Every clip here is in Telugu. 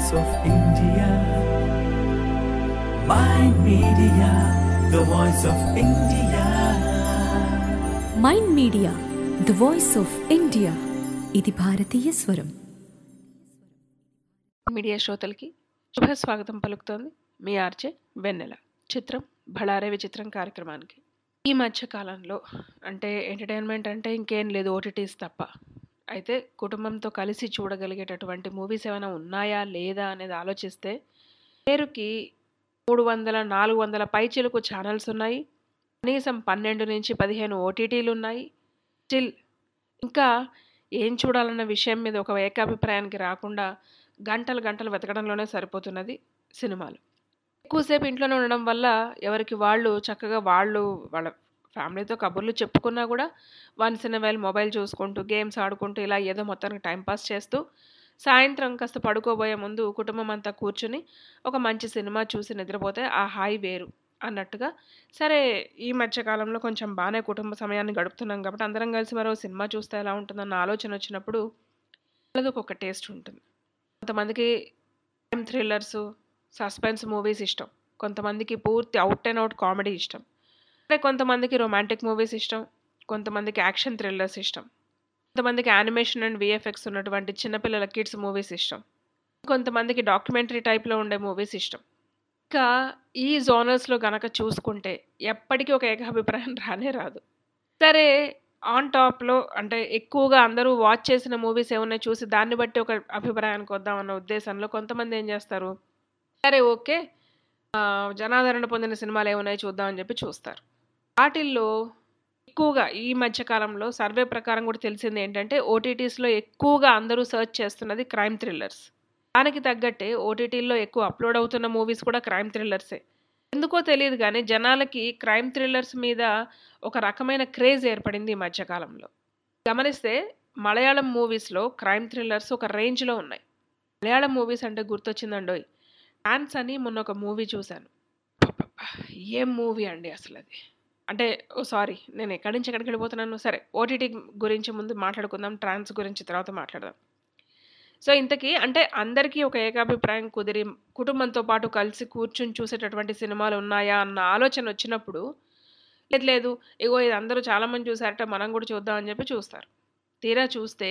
voice of India. My media, the voice of India. Mind media the voice of India ఇది భారతీయ స్వరం మీడియా శ్రోతలకి శుభ స్వాగతం పలుకుతోంది మీ ఆర్జే వెన్నెల చిత్రం బళారే విచిత్రం కార్యక్రమానికి ఈ మధ్య కాలంలో అంటే ఎంటర్టైన్మెంట్ అంటే ఇంకేం లేదు ఓటీటీస్ తప్ప అయితే కుటుంబంతో కలిసి చూడగలిగేటటువంటి మూవీస్ ఏమైనా ఉన్నాయా లేదా అనేది ఆలోచిస్తే పేరుకి మూడు వందల నాలుగు వందల పైచిలకు ఛానల్స్ ఉన్నాయి కనీసం పన్నెండు నుంచి పదిహేను ఓటీటీలు ఉన్నాయి స్టిల్ ఇంకా ఏం చూడాలన్న విషయం మీద ఒక ఏకాభిప్రాయానికి రాకుండా గంటలు గంటలు వెతకడంలోనే సరిపోతున్నది సినిమాలు ఎక్కువసేపు ఇంట్లోనే ఉండడం వల్ల ఎవరికి వాళ్ళు చక్కగా వాళ్ళు వాళ్ళ ఫ్యామిలీతో కబుర్లు చెప్పుకున్నా కూడా వన్ సినిమాలు మొబైల్ చూసుకుంటూ గేమ్స్ ఆడుకుంటూ ఇలా ఏదో మొత్తానికి టైంపాస్ చేస్తూ సాయంత్రం కాస్త పడుకోబోయే ముందు కుటుంబం అంతా కూర్చుని ఒక మంచి సినిమా చూసి నిద్రపోతే ఆ హాయి వేరు అన్నట్టుగా సరే ఈ మధ్య కాలంలో కొంచెం బాగానే కుటుంబ సమయాన్ని గడుపుతున్నాం కాబట్టి అందరం కలిసి మరో సినిమా చూస్తే ఎలా ఉంటుందన్న ఆలోచన వచ్చినప్పుడు వాళ్ళది ఒక టేస్ట్ ఉంటుంది కొంతమందికి క్రైమ్ థ్రిల్లర్స్ సస్పెన్స్ మూవీస్ ఇష్టం కొంతమందికి పూర్తి అవుట్ అండ్ అవుట్ కామెడీ ఇష్టం అంటే కొంతమందికి రొమాంటిక్ మూవీస్ ఇష్టం కొంతమందికి యాక్షన్ థ్రిల్లర్స్ ఇష్టం కొంతమందికి యానిమేషన్ అండ్ విఎఫ్ఎక్స్ ఉన్నటువంటి చిన్నపిల్లల కిడ్స్ మూవీస్ ఇష్టం కొంతమందికి డాక్యుమెంటరీ టైప్లో ఉండే మూవీస్ ఇష్టం ఇంకా ఈ జోనర్స్లో గనక చూసుకుంటే ఎప్పటికీ ఒక ఏకాభిప్రాయం రానే రాదు సరే ఆన్ టాప్లో అంటే ఎక్కువగా అందరూ వాచ్ చేసిన మూవీస్ ఏమన్నా చూసి దాన్ని బట్టి ఒక అభిప్రాయానికి వద్దామన్న ఉద్దేశంలో కొంతమంది ఏం చేస్తారు సరే ఓకే ఆ, జనాదరణ పొందిన సినిమాలు ఏమున్నాయి చూద్దామని చెప్పి చూస్తారు వాటిల్లో ఎక్కువగా ఈ మధ్య కాలంలో సర్వే ప్రకారం కూడా తెలిసింది ఏంటంటే ఓటీటీస్లో ఎక్కువగా అందరూ సర్చ్ చేస్తున్నది క్రైమ్ థ్రిల్లర్స్ దానికి తగ్గట్టే ఓటీటీల్లో ఎక్కువ అప్లోడ్ అవుతున్న మూవీస్ కూడా క్రైమ్ థ్రిల్లర్సే ఎందుకో తెలియదు కానీ జనాలకి క్రైమ్ థ్రిల్లర్స్ మీద ఒక రకమైన క్రేజ్ ఏర్పడింది ఈ మధ్యకాలంలో గమనిస్తే మలయాళం మూవీస్లో క్రైమ్ థ్రిల్లర్స్ ఒక రేంజ్లో ఉన్నాయి మలయాళం మూవీస్ అంటే గుర్తొచ్చిందండోయ్ డాన్స్ అని మొన్న ఒక మూవీ చూశాను అబ్బబ్బబ్బా, ఏం మూవీ అండి అసలు అది అంటే ఓ సారీ నేను ఎక్కడి నుంచి ఎక్కడికి వెళ్ళిపోతున్నాను సరే ఓటీటీ గురించి ముందు మాట్లాడుకుందాం ట్రాన్స్ గురించి తర్వాత మాట్లాడదాం సో ఇంతకీ అంటే అందరికీ ఒక ఏకాభిప్రాయం కుదిరి కుటుంబంతో పాటు కలిసి కూర్చుని చూసేటటువంటి సినిమాలు ఉన్నాయా అన్న ఆలోచన వచ్చినప్పుడు లేదు లేదు ఇగో ఇది అందరూ చాలామంది చూసారట మనం కూడా చూద్దాం అని చెప్పి చూస్తారు తీరా చూస్తే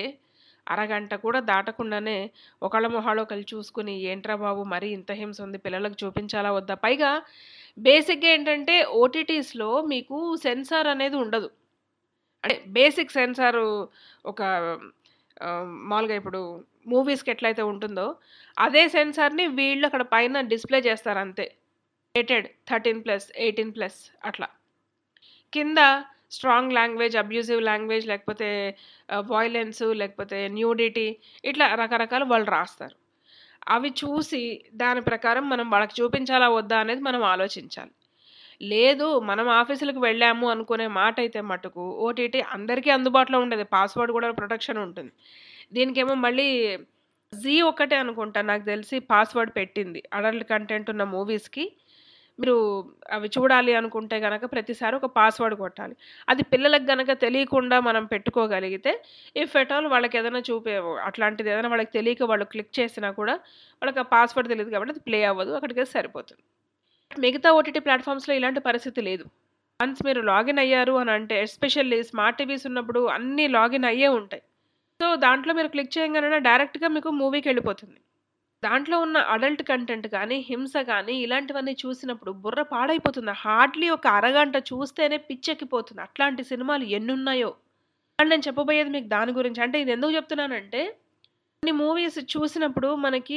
అరగంట కూడా దాటకుండానే ఒకళ్ళ మొహాలో కలిసి చూసుకుని ఏంట్రా బాబు మరీ ఇంత హింస ఉంది పిల్లలకు చూపించాలా వద్దా పైగా బేసిక్గా ఏంటంటే ఓటీటీస్లో మీకు సెన్సార్ అనేది ఉండదు అంటే బేసిక్ సెన్సార్ ఒక ఆ, మామూలుగా ఇప్పుడు మూవీస్కి ఎట్లయితే ఉంటుందో అదే సెన్సార్ని వీళ్ళు అక్కడ పైన డిస్ప్లే చేస్తారు అంతే rated thirteen plus eighteen plus అట్లా కింద స్ట్రాంగ్ లాంగ్వేజ్ అబ్యూజివ్ లాంగ్వేజ్ లేకపోతే వాయిలెన్స్ లేకపోతే న్యూడిటీ ఇట్లా రకరకాలు వాళ్ళు రాస్తారు అవి చూసి దాని ప్రకారం మనం వాళ్ళకి చూపించాలా వద్దా అనేది మనం ఆలోచించాలి లేదు మనం ఆఫీసులకు వెళ్ళాము అనుకునే మాట అయితే మటుకు ఓటీటీ అందరికీ అందుబాటులో ఉండేది పాస్వర్డ్ కూడా ప్రొటెక్షన్ ఉంటుంది దీనికేమో మళ్ళీ జీ ఒక్కటే అనుకుంటా నాకు తెలిసి పాస్వర్డ్ పెట్టింది అడల్ట్ కంటెంట్ ఉన్న మూవీస్కి మీరు అవి చూడాలి అనుకుంటే గనక ప్రతిసారి ఒక పాస్వర్డ్ కొట్టాలి అది పిల్లలకు గనక తెలియకుండా మనం పెట్టుకోగలిగితే ఇఫ్ ఎట్ ఆల్ వాళ్ళకి ఏదైనా చూపే అట్లాంటిది ఏదైనా వాళ్ళకి తెలియక వాళ్ళు క్లిక్ చేసినా కూడా వాళ్ళకి ఆ పాస్వర్డ్ తెలియదు కాబట్టి అది ప్లే అవ్వదు అక్కడికి సరిపోతుంది మిగతా ఓటీటీ ప్లాట్ఫామ్స్లో ఇలాంటి పరిస్థితి లేదు వన్స్ మీరు లాగిన్ అయ్యారు అని అంటే ఎస్పెషల్లీ స్మార్ట్ టీవీస్ ఉన్నప్పుడు అన్నీ లాగిన్ అయ్యే ఉంటాయి సో దాంట్లో మీరు క్లిక్ చేయగానే డైరెక్ట్గా మీకు మూవీకి వెళ్ళిపోతుంది దాంట్లో ఉన్న అడల్ట్ కంటెంట్ కానీ హింస కానీ ఇలాంటివన్నీ చూసినప్పుడు బుర్ర పాడైపోతుంది హార్డ్లీ ఒక అరగంట చూస్తేనే పిచ్చెక్కిపోతుంది అట్లాంటి సినిమాలు ఎన్నున్నాయో అని నేను చెప్పబోయేది మీకు దాని గురించి అంటే ఇది ఎందుకు చెప్తున్నానంటే కొన్ని మూవీస్ చూసినప్పుడు మనకి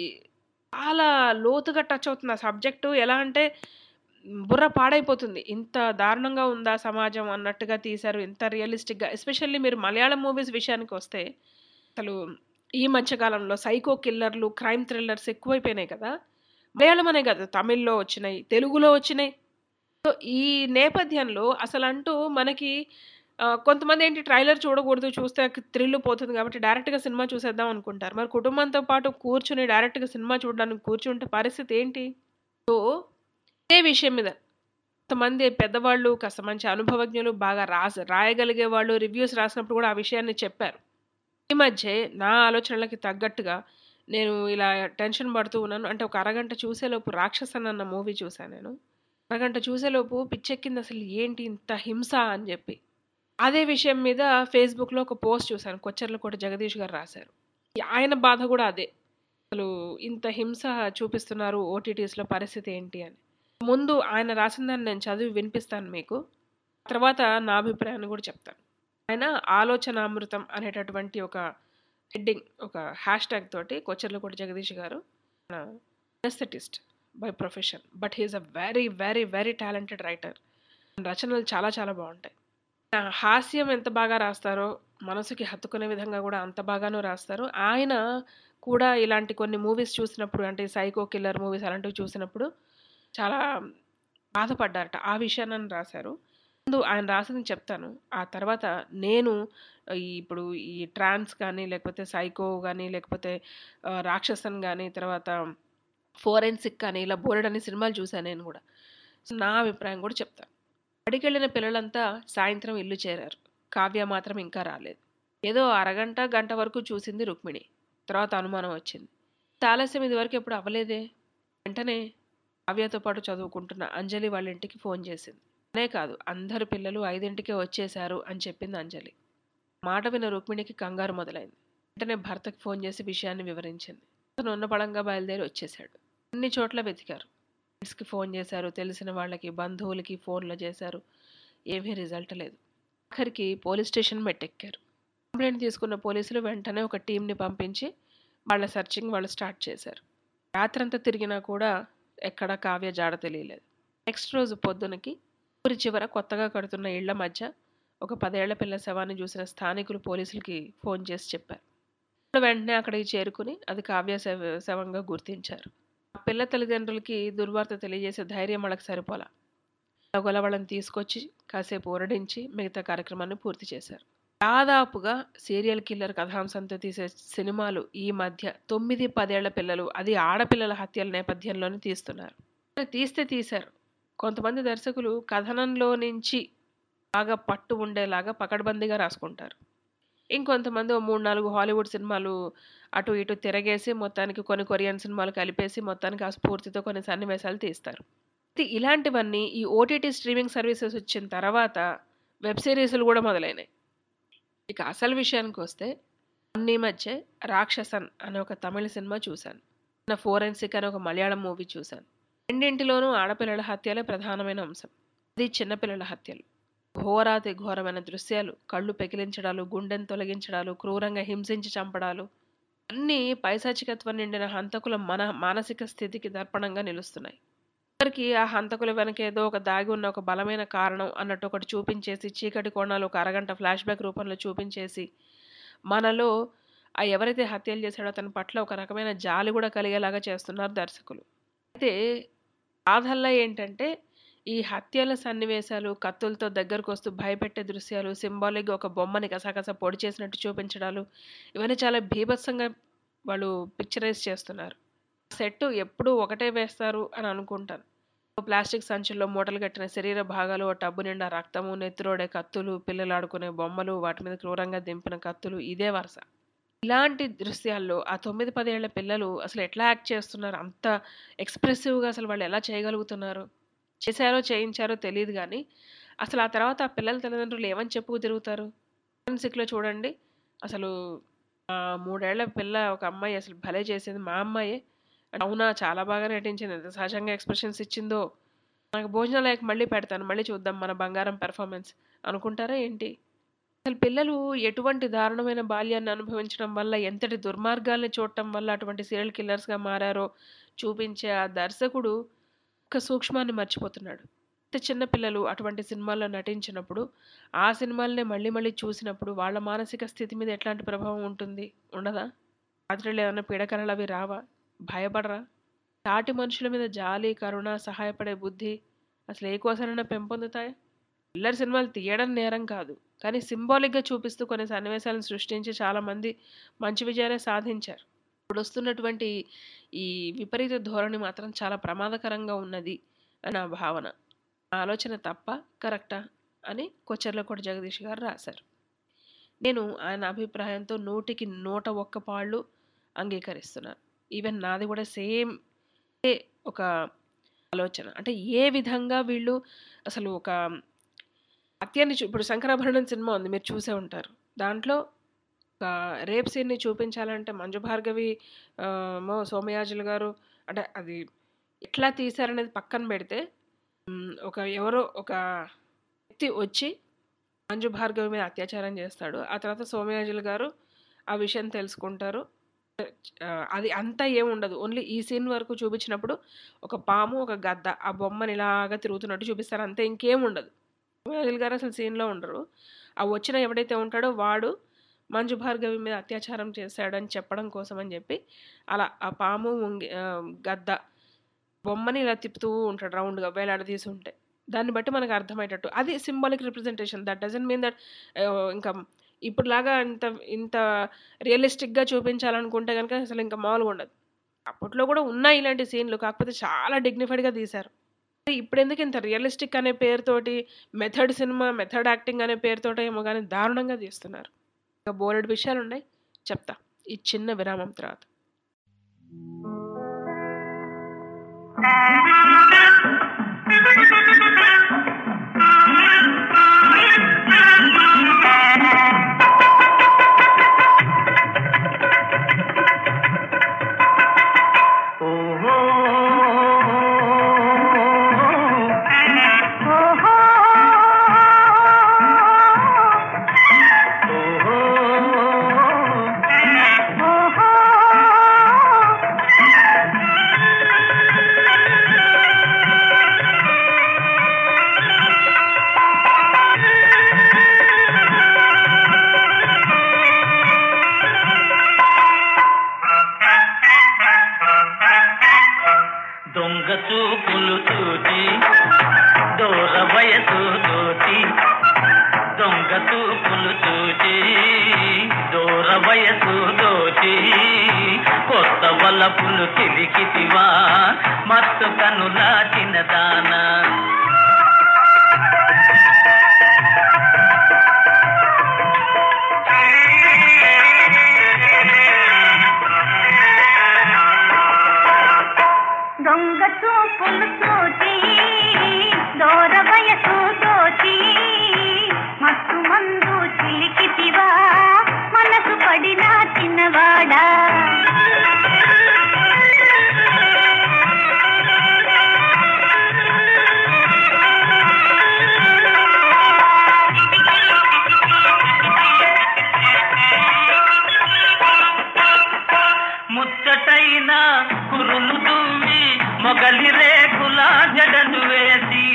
చాలా లోతుగా టచ్ అవుతుంది ఆ సబ్జెక్టు ఎలా అంటే బుర్ర పాడైపోతుంది ఇంత దారుణంగా ఉందా సమాజం అన్నట్టుగా తీశారు ఇంత రియలిస్టిక్గా ఎస్పెషల్లీ మీరు మలయాళం మూవీస్ విషయానికి వస్తే అసలు ఈ మధ్యకాలంలో సైకో కిల్లర్లు క్రైమ్ థ్రిల్లర్స్ ఎక్కువైపోయినాయి కదా మలయాళం అనే కదా తమిళ్లో వచ్చినాయి తెలుగులో వచ్చినాయి సో ఈ నేపథ్యంలో అసలు అంటూ మనకి ఆ, కొంతమంది ఏంటి ట్రైలర్ చూడకూడదు చూస్తే థ్రిల్ పోతుంది కాబట్టి డైరెక్ట్గా సినిమా చూసేద్దాం అనుకుంటారు మరి కుటుంబంతో పాటు కూర్చుని డైరెక్ట్గా సినిమా చూడడానికి కూర్చుంటే పరిస్థితి ఏంటి సో ఇదే విషయం మీద కొంతమంది పెద్దవాళ్ళు కాస్త మంచి అనుభవజ్ఞులు బాగా రాస రాయగలిగే వాళ్ళు రివ్యూస్ రాసినప్పుడు కూడా ఆ విషయాన్ని చెప్పారు ఈ మధ్య నా ఆలోచనలకి తగ్గట్టుగా నేను ఇలా టెన్షన్ పడుతూ ఉన్నాను. అంటే ఒక అరగంట చూసేలోపు 'రాక్షసన్' అన్న మూవీ చూసా నేను. అరగంట చూసేలోపు పిచ్చెక్కింది అసలు ఏంటి ఇంత హింస అని జెప్పి. అదే విషయం మీద ఫేస్‌బుక్‌లో ఒక పోస్ట్ చూసాను. కొచ్చెర్లకోట జగదీష్ గారు రాసారు. ఆయన బాధ గూడా అదే. అసలు ఇంత హింస చూపిస్తున్నారు ఓటీటీస్‌లో పరిస్థితి ఏంటి అని. ముందు ఆయన రాసిన దాన్ని నేను చదివి వినిపిస్తాను మీకు. తర్వాత నా అభిప్రాయాన్ని గూడా చెప్తాను. ఆయన 'ఆలోచనామృతం' అనేటటువంటి ఒక హెడ్డింగ్ ఒక హ్యాష్‌ట్యాగ్ తోటి కొచ్చెర్లకోట జగదీష్ గారు ఆ! Aesthetist by profession. But he is a very, very, very talented writer. రచనలు చాలా చాలా బావుంటాయి. ఆ! హాస్యం ఎంత బాగా రాస్తారో, మనసుకి హత్తుకునే విధంగా గూడా అంత బాగాను రాస్తారు. ఆయన కూడా ఇలాంటి కొన్ని మూవీస్ చూసినప్పుడు అంటే 'సైకో కిల్లర్' మూవీస్ అలాంటివి చూసినప్పుడు చాలా బాధపడ్డారట. ఆ విషయాన్ని రాసారు. ముందు ఆయన రాసింది చెప్తాను. ఆ తర్వాత నేను ఈ ఇప్పుడు ఈ ట్రాన్స్ గాని, లేకపోతే 'సైకో' గాని, లేకపోతే ఆహ్, 'రాక్షసన్' గాని, తర్వాత 'ఫోరెన్సిక్' కానీ ఇలా బోలెడన్ని సినిమాలు చూసా నేను గూడా. సో, నా అభిప్రాయం గూడా చెప్తాను. బడికెళ్ళిన పిల్లలంతా సాయంత్రం ఇల్లు చేరారు. కావ్య మాత్రం ఇంకా రాలేదు. ఏదో అరగంట, గంట వరకు చూసింది రుక్మిణి. తర్వాత అనుమానం వచ్చింది. ఇంత ఆలస్యం ఇదివరకు ఎప్పుడు అవ్వలేదే! వెంటనే కావ్యతో పాటు చదువుకుంటున్న అంజలి వాళ్ళ ఇంటికి ఫోన్ చేసింది. అనే కాదు అందరు పిల్లలు 5కే వచ్చేశారు అని చెప్పింది అంజలి. మాట విన్న రుక్మిణికి కంగారు మొదలైంది. వెంటనే భర్తకి ఫోన్ చేసి విషయాన్ని వివరించింది. అతను ఉన్నపళంగా బయలుదేరి వచ్చేశాడు. అన్ని చోట్ల వెతికారు. ఫ్రెండ్స్‌కి ఫోన్ చేశారు. తెలిసిన వాళ్ళకి, బంధువులకి ఫోన్‌లు చేశారు. ఏమీ రిజల్ట్ లేదు. ఆఖరికి పోలీస్ స్టేషన్ మెట్టెక్కారు. కంప్లెయింట్ తీసుకున్న పోలీసులు వెంటనే ఒక టీమ్‌ని పంపించి వాళ్ళ సెర్చింగ్ వాళ్ళు స్టార్ట్ చేశారు. రాత్రంతా తిరిగినా కూడా ఎక్కడా కావ్య జాడ తెలియలేదు. నెక్స్ట్ రోజు పొద్దునకి ఊరి చివర కొత్తగా కడుతున్న ఇళ్ల మధ్య ఒక 10 ఏళ్ల పిల్ల శవాన్ని చూసిన స్థానికులు పోలీసులకి ఫోన్ చేసి చెప్పారు. వాళ్ళు వెంటనే అక్కడికి చేరుకుని అది కావ్య శవ శవంగా గుర్తించారు. ఆ పిల్ల తల్లిదండ్రులకి దుర్వార్త తెలియజేసే ధైర్యం వాళ్ళకి సరిపోలా. ఎలాగోలా వాళ్ళని తీసుకొచ్చి కాసేపు ఊరడించి మిగతా కార్యక్రమాన్ని పూర్తి చేశారు. దాదాపుగా సీరియల్ కిల్లర్ కథాంశంతో తీసే సినిమాలు ఈ మధ్య 9, 10 ఏళ్ల పిల్లలు అది ఆడపిల్లల హత్యల నేపథ్యంలోనే తీస్తున్నారు. మరి తీస్తే తీశారు. కొంతమంది దర్శకులు కథనంలో నుంచి బాగా పట్టు ఉండేలాగా పకడ్బందీగా రాసుకుంటారు. ఇంకొంతమంది ఓ 3, 4 హాలీవుడ్ సినిమాలు అటు ఇటు తిరగేసి మొత్తానికి కొన్ని కొరియన్ సినిమాలు కలిపేసి మొత్తానికి ఆ స్ఫూర్తితో కొన్ని సన్నివేశాలు తీస్తారు. అయితే ఇలాంటివన్నీ ఈ ఓటీటీ స్ట్రీమింగ్ సర్వీసెస్ వచ్చిన తర్వాత వెబ్ సీరీస్‌లు గూడా మొదలైనాయి. ఇక అసలు విషయానికొస్తే మొన్న ఈ మధ్యే 'రాక్షసన్' అనే ఒక తమిళ సినిమా చూశాను. నిన్న 'ఫోరెన్సిక్' అనే ఒక మలయాళం మూవీ చూశాను. రెండింటిలోనూ ఆడపిల్లల హత్యలే ప్రధానమైన అంశం. అది చిన్న పిల్లల హత్యలు. ఘోరాతి ఘోరమైన దృశ్యాలు, కళ్ళు పెకిలించడాలు, గుండెను తొలగించడాలు, క్రూరంగా హింసించి చంపడాలు అన్నీ పైశాచికత్వం నిండిన హంతకుల మన మానసిక స్థితికి దర్పణంగా నిలుస్తున్నాయి. చివరికి ఆ హంతకుల వెనక ఏదో ఒక దాగి ఉన్న ఒక బలమైన కారణం అన్నట్టు ఒకటి చూపించేసి చీకటి కోణాలు ఒక అరగంట ఫ్లాష్‌బ్యాక్ రూపంలో చూపించేసి మనలో ఆ ఎవరైతే హత్యలు చేశాడో అతని పట్ల ఒక రకమైన జాలి గూడా కలిగేలాగా చేస్తున్నారు దర్శకులు. అయితే బాధల్లో ఏంటంటే ఈ హత్యల సన్నివేశాలు, కత్తులతో దగ్గరకొస్తూ భయపెట్టే దృశ్యాలు, సింబాలిక్‌గా ఒక బొమ్మని కసాకసా పొడి చేసినట్టు చూపించడాలు ఇవన్నీ చాలా బీభత్సంగా వాళ్ళు పిక్చరైజ్ చేస్తున్నారు. సెట్టు ఎప్పుడూ ఒకటే వేస్తారు అని అనుకుంటాను. ప్లాస్టిక్ సంచుల్లో మూటలు కట్టిన శరీర భాగాలు, ఓ టబ్బు నిండా రక్తము, నెత్తురోడే కత్తులు, పిల్లలు ఆడుకునే బొమ్మలు, వాటి మీద క్రూరంగా దింపిన కత్తులు ఇదే వరస. ఇలాంటి దృశ్యాల్లో ఆ 9, 10 ఏళ్ల పిల్లలు అసలు ఎట్లా యాక్ట్ చేస్తున్నారు? అంత ఎక్స్‌ప్రెసివ్‌గా అసలు వాళ్ళు ఎలా చేయగలుగుతున్నారు? చేశారో, చేయించారో తెలీదు గానీ అసలు ఆ తర్వాత ఆ పిల్లల తల్లిదండ్రులు ఏమని చెప్పుకు తిరుగుతారు? 'ఫోరెన్సిక్‌లో' చూడండి అసలు ఆహ్, 3 ఏళ్ల పిల్ల ఒక అమ్మాయి అసలు భలే చేసింది. మా అమ్మాయే. అవునా! చాలా బాగా నటించింది. ఎంత సహజంగా ఎక్స్‌ప్రెషన్స్ ఇచ్చిందో. నాకు భోజనాలయ్యాక మళ్ళీ పెడతాను. మళ్ళీ చూద్దాం మన బంగారం పెర్ఫార్మెన్స్ అనుకుంటారా ఏంటి? అసలు పిల్లలు ఎటువంటి దారుణమైన బాల్యాన్ని అనుభవించడం వల్ల, ఎంతటి దుర్మార్గాల్ని చూడటం వల్ల అటువంటి సీరియల్ కిల్లర్స్‌గా మారారో చూపించే ఆ దర్శకుడు ఒక్క సూక్ష్మాన్ని మర్చిపోతున్నాడు. ఇంత చిన్న పిల్లలు అటువంటి సినిమాల్లో నటించినప్పుడు, ఆ సినిమాలనే మళ్ళీ మళ్ళీ చూసినప్పుడు వాళ్ళ మానసిక స్థితి మీద ఎట్లాంటి ప్రభావం ఉంటుంది? ఉండదా? రాత్రిళ్ళు ఏమన్నా పీడకలలవి రావా? భయపడరా? సాటి మనుషుల మీద జాలి, కరుణ, సహాయపడే బుద్ధి అసలు ఏ కోశానైనా పెంపొందుతాయా? థ్రిల్లర్ సినిమాలు తీయడం నేరం కాదు. కానీ సింబాలిక్‌గా చూపిస్తూ కొన్ని సన్నివేశాలను సృష్టించి చాలామంది మంచి విజయాలే సాధించారు. ఇప్పుడొస్తున్నటువంటి ఈ విపరీత ధోరణి మాత్రం చాలా ప్రమాదకరంగా ఉన్నది అని నా భావన. నా ఆలోచన తప్పా? కరెక్టా? అని కొచ్చెర్లకోట జగదీష్ గారు రాశారు. నేను ఆయన అభిప్రాయంతో నూటికి నూట ఒక్క పాళ్ళు అంగీకరిస్తున్నారు ఈవెన్ నాది కూడా సేమ్ ఒక ఆలోచన అంటే ఏ విధంగా వీళ్ళు అసలు ఒక హత్యని చూ ఇప్పుడు శంకరాభరణం సినిమా ఉంది మీరు చూసే ఉంటారు దాంట్లో ఒక రేప్ సీన్ని చూపించాలంటే మంజు భార్గవి ఆ, మో సోమయాజులు గారు అంటే అది ఎట్లా తీశారనేది పక్కన పెడితే మ్, ఒక ఎవరో ఒక వ్యక్తి వచ్చి మంజు భార్గవి మీద అత్యాచారం చేస్తాడు ఆ తర్వాత సోమయాజులు గారు ఆ విషయం తెలుసుకుంటారు ఆ, అది అంతా ఏముండదు ఓన్లీ ఈ సీన్ వరకు చూపించినప్పుడు ఒక పాము ఒక గద్ద ఆ బొమ్మని ఇలాగా తిరుగుతున్నట్టు చూపిస్తారు అంతే ఇంకేం ఉండదు సోమయాజులు గారు అసలు సీన్లో ఉండరు ఆ వచ్చిన ఎవడైతే ఉంటాడో వాడు మంజు భార్గవి మీద అత్యాచారం చేశాడని చెప్పడం కోసం అని చెప్పి అలా ఆ పాము ఉంగి ఆ, గద్ద బొమ్మని ఇలా తిప్పుతూ ఉంటాడు రౌండ్గా వేలాడదీసి ఉంటే దాన్ని బట్టి మనకు అర్థమయ్యేటట్టు అది symbolic representation that doesn't mean that ఇంకా ఇప్పుడులాగా ఇంత ఇంత రియలిస్టిక్గా చూపించాలనుకుంటే కనుక అసలు ఇంకా మామూలుగా ఉండదు అప్పట్లో కూడా ఉన్నాయి ఇలాంటి సీన్లు కాకపోతే చాలా డిగ్నిఫైడ్గా తీశారు ఇప్పుడు ఎందుకు ఇంత రియలిస్టిక్ అనే పేరుతోటి మెథడ్ సినిమా మెథడ్ యాక్టింగ్ అనే పేరుతోటి ఏమో కానీ దారుణంగా తీస్తున్నారు ఇంకా బోలెడు విషయాలు ఉన్నాయి చెప్తా ఈ చిన్న విరామం తర్వాత దొంగ చూపులు చూచి దూర వయసు తోటి దొంగ చూపులు చూచి దూర వయసు తోటి కొత్త వలపులు తిరిగితివా మత్తు కనుల చిన్నదానా దొంగ చూపులు చూచి దూర వయసు తోచి మత్తు మందు చిలికితివా మనసు పడిన చిన్నవాడా ముచ్చటైన కురులు దువ్వి మొగలి రేకుల జడలు వేసి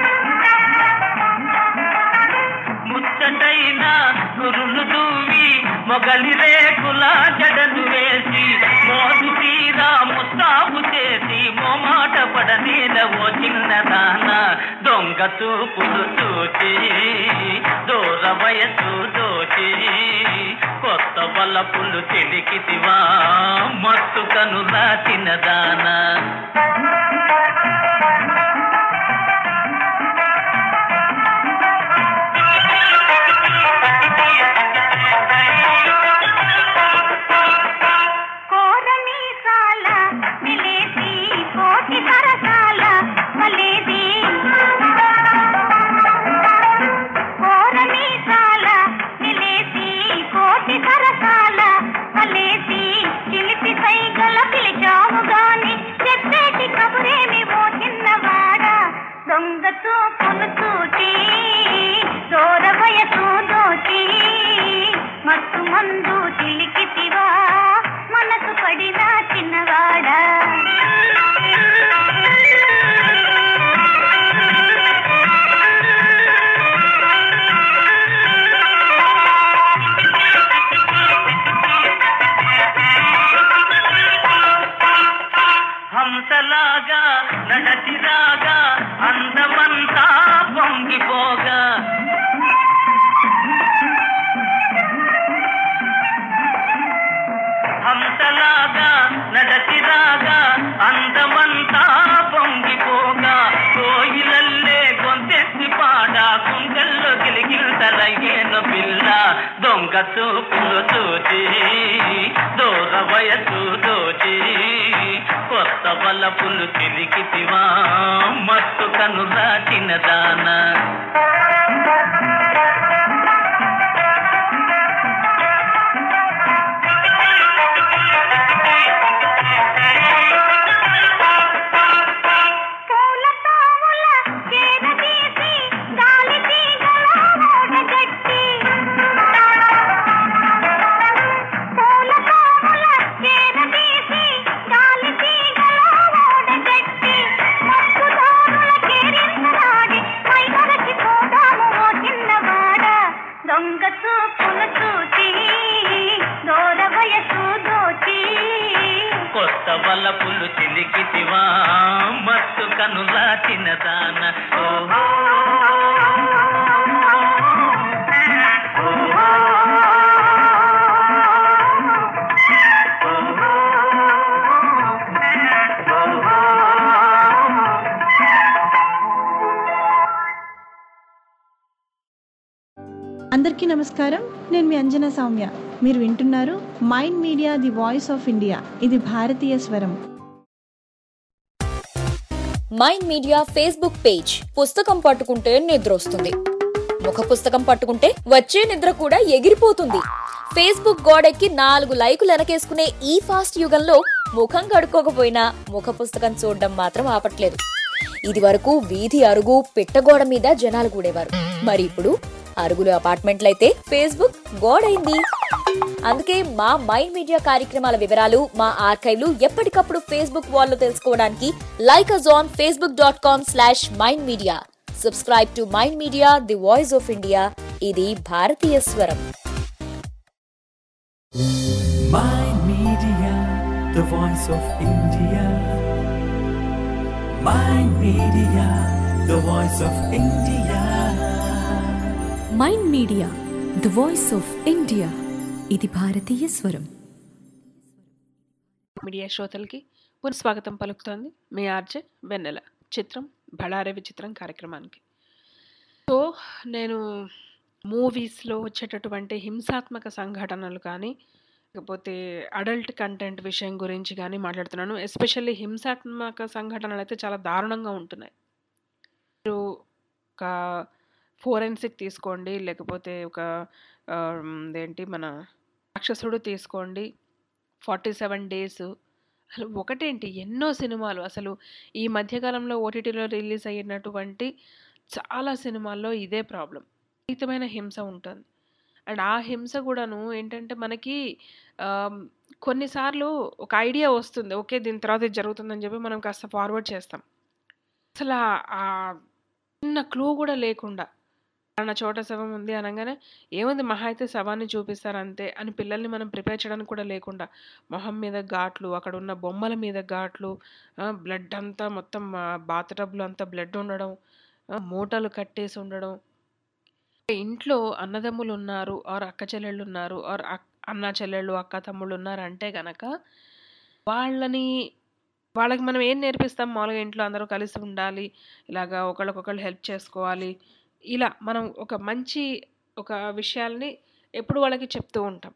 ముచ్చటైన కురులు దువ్వి మొగలి రేకుల జడలు వేసి మోదు తీరా ముస్తాబు చేసి మోమాట పడనేల ఓ చిన్నదాన దొంగ చూపులు చూచి దూర వయసు దోచి కొత్త బలపులు తెలికితివా మత్తు కనుల చిన్నదానా కోరమీసాల నిలేసి కోటి సరసాల మలేది కోరమీసాల నిలేసి కోటి సరసాల మలేసి చిలిపి సైగల పిలిచావు గాని చెప్పేటి కబురేమి ఓ చిన్నవాడా దొంగ చూపులు చూచి దూర వయసు దోచి మత్తు మందు చిలికితివా మనసు పడిన చిన్నవాడా హంసలాగా నడచిరాగా అందమంతా పొంగిపోగా హంసలాగా నడచిరాగా అందమంతా పొంగిపోగా కోయిలల్లే గొంతెత్తి పాడ కుండెల్లో గిలిగిల్తల ఏను పిల్ల దొంగ దొంగ చూపులు చూచి దూర వయసు దోచి కొత్త వలపులు తిరిగితివా మత్తు కను దాచిన దాన పూల తావుల చేరదీసి గాలి తీగల ఓడగట్టి పూల తావుల చేరదీసి గాలి తీగల ఓడగట్టి మత్తు దారుల కేరింతలాడి పై మరచిపోదాము ఓ చిన్నవాడ దొంగ చూపులు చూచి దూర వయసు దోచి కొత్త వలపులు చిలికితివా మత్తు కను దాచిన దాన ఓహో అందరికీ నమస్కారం నేను మీ అంజనా సౌమ్య మీరు వింటున్నారు mind media the voice of India ఇది భారతీయ స్వరం మైండ్ మీడియా ఫేస్బుక్ పేజ్ పుస్తకం పట్టుకుంటే నిద్ర వస్తుంది ముఖ పుస్తకం పట్టుకుంటే వచ్చే నిద్ర కూడా ఎగిరిపోతుంది ఫేస్బుక్ గోడెక్కి నాలుగు లైకులు వెనకేసుకునే ఈ ఫాస్ట్ యుగంలో ముఖం కడుక్కోకపోయినా ముఖ పుస్తకం చూడడం మాత్రం ఆపట్లేదు ఇది వరకు వీధి అరుగు పిట్టగోడ మీద జనాలు కూడేవారు మరి ఇప్పుడు అరుగులు అపార్ట్మెంట్లయితే ఫేస్బుక్ గోడైంది అందుకే మా మైండ్ మీడియా కార్యక్రమాల వివరాలు మా ఆర్కైవ్లు ఎప్పటికప్పుడు ఫేస్బుక్ వాల్లో తెలుసుకోవడానికి like us on Facebook dot com slash mind media subscribe to mind media the voice of India ఇది భారతీయ స్వరం Mind Media, the voice of India. Mind Media, the voice of India. Mind media the voice of India ఇది భారతీయ స్వరం మీడియా శ్రోతలకి పునఃస్వాగతం పలుకుతోంది మీ ఆర్జే వెన్నెల చిత్రం బళారే విచిత్రం కార్యక్రమానికి సో నేను మూవీస్లో వచ్చేటటువంటి హింసాత్మక సంఘటనలు కానీ లేకపోతే అడల్ట్ కంటెంట్ విషయం గురించి కానీ మాట్లాడుతున్నాను ఎస్పెషల్లీ హింసాత్మక సంఘటనలు అయితే చాలా దారుణంగా ఉంటున్నాయి మీరు ఒక ఫోరెన్సిక్ తీసుకోండి లేకపోతే ఒక ఆ, ఏంటి మన రాక్షసుడు తీసుకోండి ఫార్టీ సెవెన్ డేస్ అసలు ఒకటేంటి ఎన్నో సినిమాలు అసలు ఈ మధ్యకాలంలో ఓటీటీలో రిలీజ్ అయినటువంటి చాలా సినిమాల్లో ఇదే ప్రాబ్లం విపరీతమైన హింస ఉంటుంది అండ్ ఆ హింస కూడాను ఏంటంటే మనకి ఆమ్, కొన్నిసార్లు ఒక ఐడియా వస్తుంది ఓకే దీని తర్వాత ఇది జరుగుతుందని చెప్పి మనం కాస్త ఫార్వర్డ్ చేస్తాం అసలు ఆ- ఆ చిన్న క్లూ కూడా లేకుండా అన్న చోట శవం ఉంది అనగానే ఏముంది మహా అయితే శవాన్ని చూపిస్తారు అంతే అని పిల్లల్ని మనం ప్రిపేర్ చేయడానికి కూడా లేకుండా మొహం మీద ఘాట్లు అక్కడ ఉన్న బొమ్మల మీద ఘాట్లు బ్లడ్ అంతా మొత్తం బాత్ టబ్లో అంతా బ్లడ్ ఉండడం ఆ, మూటలు కట్టేసి ఉండడం ఇంట్లో అన్నదమ్ములు ఉన్నారు ఆర్ అక్క చెల్లెళ్ళు ఉన్నారు ఆర్ అన్న చెల్లెళ్ళు అక్క తమ్ముళ్ళు ఉన్నారు అంటే గనక వాళ్ళని వాళ్ళకి మనం ఏం నేర్పిస్తాం మామూలుగా ఇంట్లో అందరూ కలిసి ఉండాలి ఇలాగా ఒకళ్ళకొకళ్ళు హెల్ప్ చేసుకోవాలి ఇలా మనం ఒక మంచి ఒక విషయాల్ని ఎప్పుడు వాళ్ళకి చెప్తూ ఉంటాం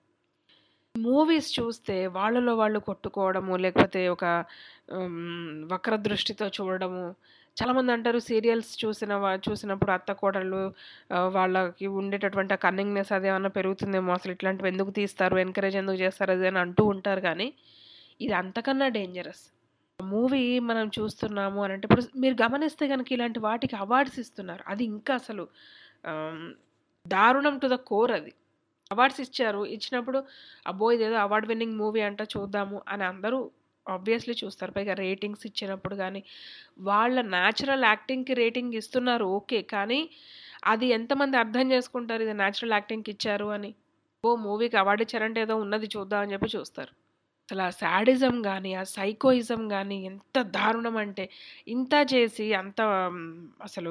మూవీస్ చూస్తే వాళ్ళలో వాళ్ళు కొట్టుకోవడము లేకపోతే ఒక ఉమ్, వక్ర దృష్టితో చూడడము చాలామంది అంటారు సీరియల్స్ చూసిన వా- చూసినప్పుడు అత్త కోడళ్ళు ఆ, వాళ్ళకి ఉండేటటువంటి ఆ కన్నింగ్నెస్ అదేమన్నా పెరుగుతుందేమో అసలు ఇట్లాంటివి ఎందుకు తీస్తారు ఎంకరేజ్ ఎందుకు చేస్తారు అది అని అంటూ ఉంటారు కానీ ఇది అంతకన్నా డేంజరస్ మూవీ మనం చూస్తున్నాము అని అంటే ఇప్పుడు మీరు గమనిస్తే కనుక ఇలాంటి వాటికి అవార్డ్స్ ఇస్తున్నారు అది ఇంకా అసలు ఆమ్, దారుణం టు ద కోర్ అది అవార్డ్స్ ఇచ్చారు ఇచ్చినప్పుడు అబ్బో ఇదేదో అవార్డ్ విన్నింగ్ మూవీ అంట చూద్దాము అని అందరూ ఆబ్వియస్లీ చూస్తారు పైగా రేటింగ్స్ ఇచ్చినప్పుడు కానీ వాళ్ళ న్యాచురల్ యాక్టింగ్కి రేటింగ్ ఇస్తున్నారు ఓకే కానీ అది ఎంతమంది అర్థం చేసుకుంటారు ఇది న్యాచురల్ యాక్టింగ్కి ఇచ్చారు అని ఓ మూవీకి అవార్డు ఇచ్చారంటే ఏదో ఉన్నది చూద్దాం అని చెప్పి చూస్తారు అసలు ఆ శాడిజం కానీ ఆ సైకోయిజం కానీ ఎంత దారుణం అంటే ఇంత చేసి అంత మ్, అసలు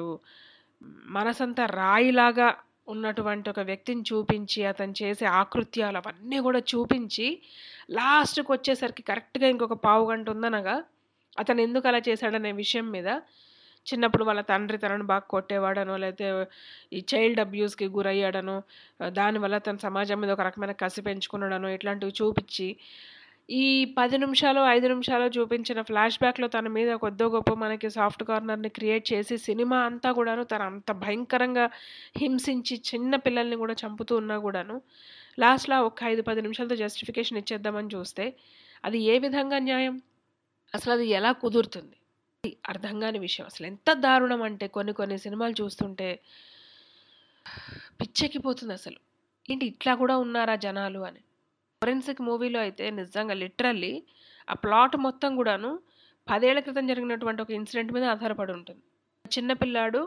మనసంతా రాయిలాగా ఉన్నటువంటి ఒక వ్యక్తిని చూపించి అతను చేసే ఆకృత్యాలు అవన్నీ కూడా చూపించి లాస్ట్కి వచ్చేసరికి కరెక్ట్గా ఇంకొక పావు గంట ఉందనగా అతను ఎందుకు అలా చేశాడనే విషయం మీద చిన్నప్పుడు వాళ్ళ తండ్రి తనను బాగా కొట్టేవాడనో లేతే ఈ చైల్డ్ అబ్యూస్‌కి గురయ్యాడనో ఆహ్, దానివల్ల తను సమాజం మీద ఒక రకమైన కసి పెంచుకున్నాడనో ఇట్లాంటివి చూపిచ్చి, ఈ 10 నిమిషాలో, 5 నిమిషాలో చూపించిన ఫ్లాష్‌బ్యాక్‌లో తన మీద కొద్దో గొప్పో మనకి సాఫ్ట్ కార్నర్‌ని క్రియేట్ చేసి సినిమా అంతా గూడాను తను అంత భయంకరంగా హింసించి చిన్న పిల్లల్ని గూడా చంపుతూ ఉన్నా గూడాను, లాస్ట్‌లో ఒక 5, 10 నిమిషాలతో జస్టిఫికేషన్ ఇచ్చేద్దామని చూస్తే, అది ఏ విధంగా న్యాయం? అసలది ఎలా కుదురుతుంది? అది అర్థం గాని విషయం. అసలెంత దారుణం అంటే కొన్ని కొన్ని సినిమాలు చూస్తుంటే పిచ్చెక్కిపోతుందసలు. ఏంటి ఇట్లా కూడా ఉన్నారా జనాలు అని. 'ఫోరెన్సిక్' మూవీలో అయితే నిజంగా లిటరల్లీ ఆ ప్లాట్ మొత్తం గూడాను 10 ఏళ్ల క్రితం జరిగినటువంటి ఒక ఇన్సిడెంట్ మీద ఆధారపడి ఉంటుంది. చిన్న పిల్లాడు